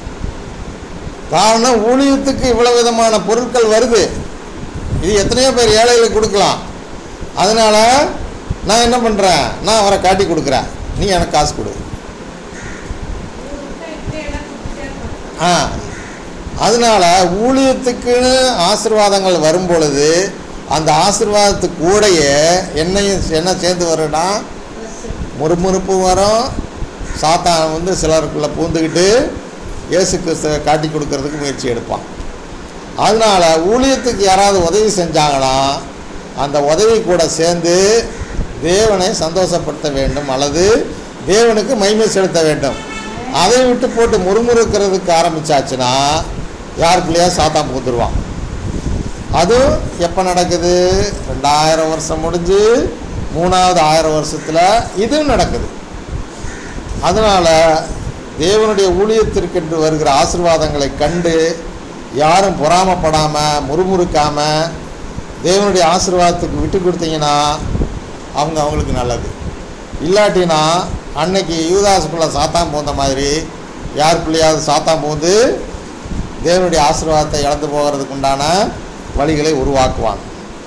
காரணம் ஊழியத்துக்கு இவ்வளவு விதமான பொருட்கள் வருது இது எத்தனையோ பேர் ஏழைகளுக்கு கொடுக்கலாம் அதனால நான் என்ன பண்ணுறேன் நான் அவரை காட்டி கொடுக்குறேன் நீ எனக்கு காசு கொடு இவர்கிட்ட இப்படியே எல்லாம் கொடுத்துட்டே இருப்பாங்க ஆ அதனால ஊழியத்துக்குன்னு ஆசீர்வாதங்கள் வரும் பொழுது அந்த ஆசீர்வாதத்துக்கு கூடயே என்னையும் என்ன சேர்ந்து வரும்னா முறுமுறுப்பு வரும் சாத்தான் வந்து சிலருக்குள்ளே பூந்துக்கிட்டு இயேசு கிறிஸ்துவை காட்டி கொடுக்கறதுக்கு முயற்சி எடுப்பான் அதனால ஊழியத்துக்கு யாராவது உதவி செஞ்சாங்கன்னா அந்த உதவி கூட சேர்ந்து தேவனை சந்தோஷப்படுத்த வேண்டும் அல்லது தேவனுக்கு மகிமை செலுத்த வேண்டும் அதை விட்டு போட்டு முறுமுறுக்கிறதுக்கு ஆரம்பிச்சாச்சுன்னா யாருக்குள்ளேயா சாத்தான் பூந்துருவான் அதுவும் எப்போ நடக்குது ரெண்டாயிரம் வருஷம் முடிஞ்சு மூணாவது ஆயிரம் வருஷத்தில் இதுவும் நடக்குது அதனால் தேவனுடைய ஊழியத்திற்கென்று வருகிற ஆசீர்வாதங்களை கண்டு யாரும் பொறாமப்படாமல் முறுமுறுக்காமல் தேவனுடைய ஆசீர்வாதத்துக்கு விட்டு கொடுத்தீங்கன்னா அவங்க அவங்களுக்கு நல்லது இல்லாட்டினா அன்னைக்கு யூதாசுக்குள்ள சாத்தான் பூந்த மாதிரி யாருக்குள்ளேயாவது சாத்தான் பூந்து தேவனுடைய ஆசீர்வாதத்தை இழந்து போகிறதுக்கு உண்டான வழிகளை உருவாக்குவாங்க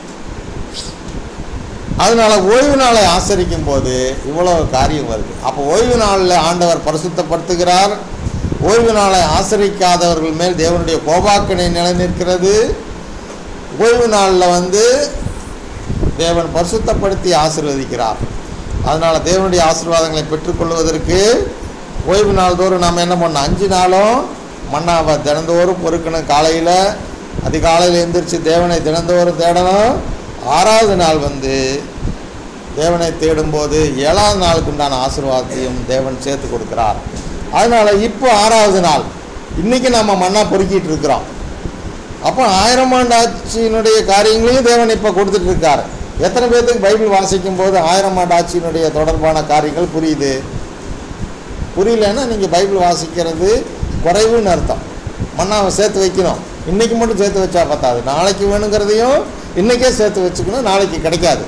அதனால ஓய்வு நாளை ஆசரிக்கும் போது இவ்வளவு காரியம் வருது அப்போ ஓய்வு நாளில் ஆண்டவர் பரிசுத்தப்படுத்துகிறார் ஓய்வு நாளை ஆசரிக்காதவர்கள் மேல் தேவனுடைய கோபாக்கனை நிலைநிற்கிறது ஓய்வு நாளில் வந்து தேவன் பரிசுத்தப்படுத்தி ஆசீர்வதிக்கிறார் அதனால தேவனுடைய ஆசீர்வாதங்களை பெற்றுக்கொள்வதற்கு ஓய்வு நாள் தோறும் நாம் என்ன பண்ணோம் அஞ்சு நாளும் மண்ணாவை தினந்தோறும் பொறுக்கணும் காலையில் அதிகாலையில் எந்திரிச்சு தேவனை தினந்தோறும் தேடணும் ஆறாவது நாள் வந்து தேவனை தேடும்போது ஏழாவது நாளுக்கு உண்டான ஆசீர்வாதத்தையும் தேவன் சேர்த்து கொடுக்கிறார் அதனால் இப்போ ஆறாவது நாள் இன்றைக்கி நம்ம மண்ணா பொறுக்கிட்டு இருக்கிறோம் அப்போ ஆயிரம் ஆண்டு ஆட்சியினுடைய காரியங்களையும் தேவன் இப்போ கொடுத்துட்டு இருக்கார் எத்தனை பேர்த்துக்கு பைபிள் வாசிக்கும் போது ஆயிரம் ஆண்டு ஆட்சியினுடைய தொடர்பான காரியங்கள் புரியுது புரியலன்னா நீங்கள் பைபிள் வாசிக்கிறது குறைவுன்னு அர்த்தம் மண்ணாவை சேர்த்து வைக்கணும் இன்றைக்கி மட்டும் சேர்த்து வச்சா பத்தாது நாளைக்கு வேணுங்கிறதையும் இன்றைக்கே சேர்த்து வச்சுக்கணும் நாளைக்கு கிடைக்காது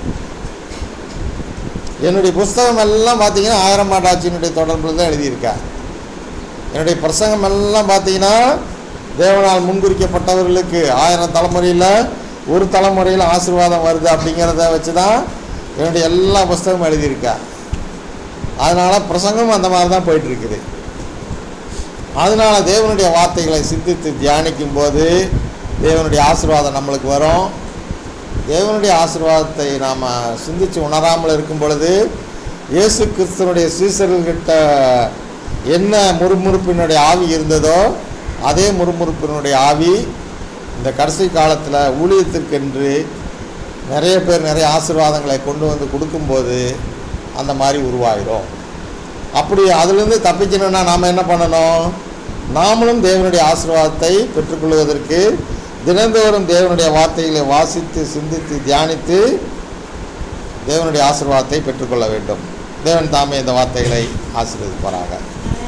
என்னுடைய புஸ்தகம் எல்லாம் பார்த்தீங்கன்னா ஆயிரம் ஆண்டு ஆட்சியினுடைய தொடர்பில் தான் எழுதியிருக்கேன் என்னுடைய பிரசங்கம் எல்லாம் பார்த்தீங்கன்னா தேவனால் முன்குறிக்கப்பட்டவர்களுக்கு ஆயிரம் தலைமுறையில் ஒரு தலைமுறையில் ஆசீர்வாதம் வருது அப்படிங்கிறத வச்சு தான் என்னுடைய எல்லா புஸ்தகமும் எழுதியிருக்கேன் அதனால் பிரசங்கம் அந்த மாதிரி தான் போயிட்டுருக்குது அதனால் தேவனுடைய வார்த்தைகளை சிந்தித்து தியானிக்கும் போது தேவனுடைய ஆசீர்வாதம் நம்மளுக்கு வரும் தேவனுடைய ஆசீர்வாதத்தை நாம் சிந்தித்து உணராமல் இருக்கும் பொழுது இயேசு கிறிஸ்தனுடைய சீசர்கள்கிட்ட என்ன முறுமுறுப்பினுடைய ஆவி இருந்ததோ அதே முறுமுறுப்பினுடைய ஆவி இந்த கடைசி காலத்தில் ஊழியத்திற்கென்று நிறைய பேர் நிறைய ஆசீர்வாதங்களை கொண்டு வந்து கொடுக்கும்போது அந்த மாதிரி உருவாயிடும் அப்படி அதுலேருந்து தப்பிக்கணும்னா நாம் என்ன பண்ணணும் நாமளும் தேவனுடைய ஆசீர்வாதத்தை பெற்றுக்கொள்வதற்கு தினந்தோறும் தேவனுடைய வார்த்தைகளை வாசித்து சிந்தித்து தியானித்து தேவனுடைய ஆசீர்வாதத்தை பெற்றுக்கொள்ள வேண்டும் தேவன் தாமே இந்த வார்த்தைகளை ஆசீர்வதிப்பாராக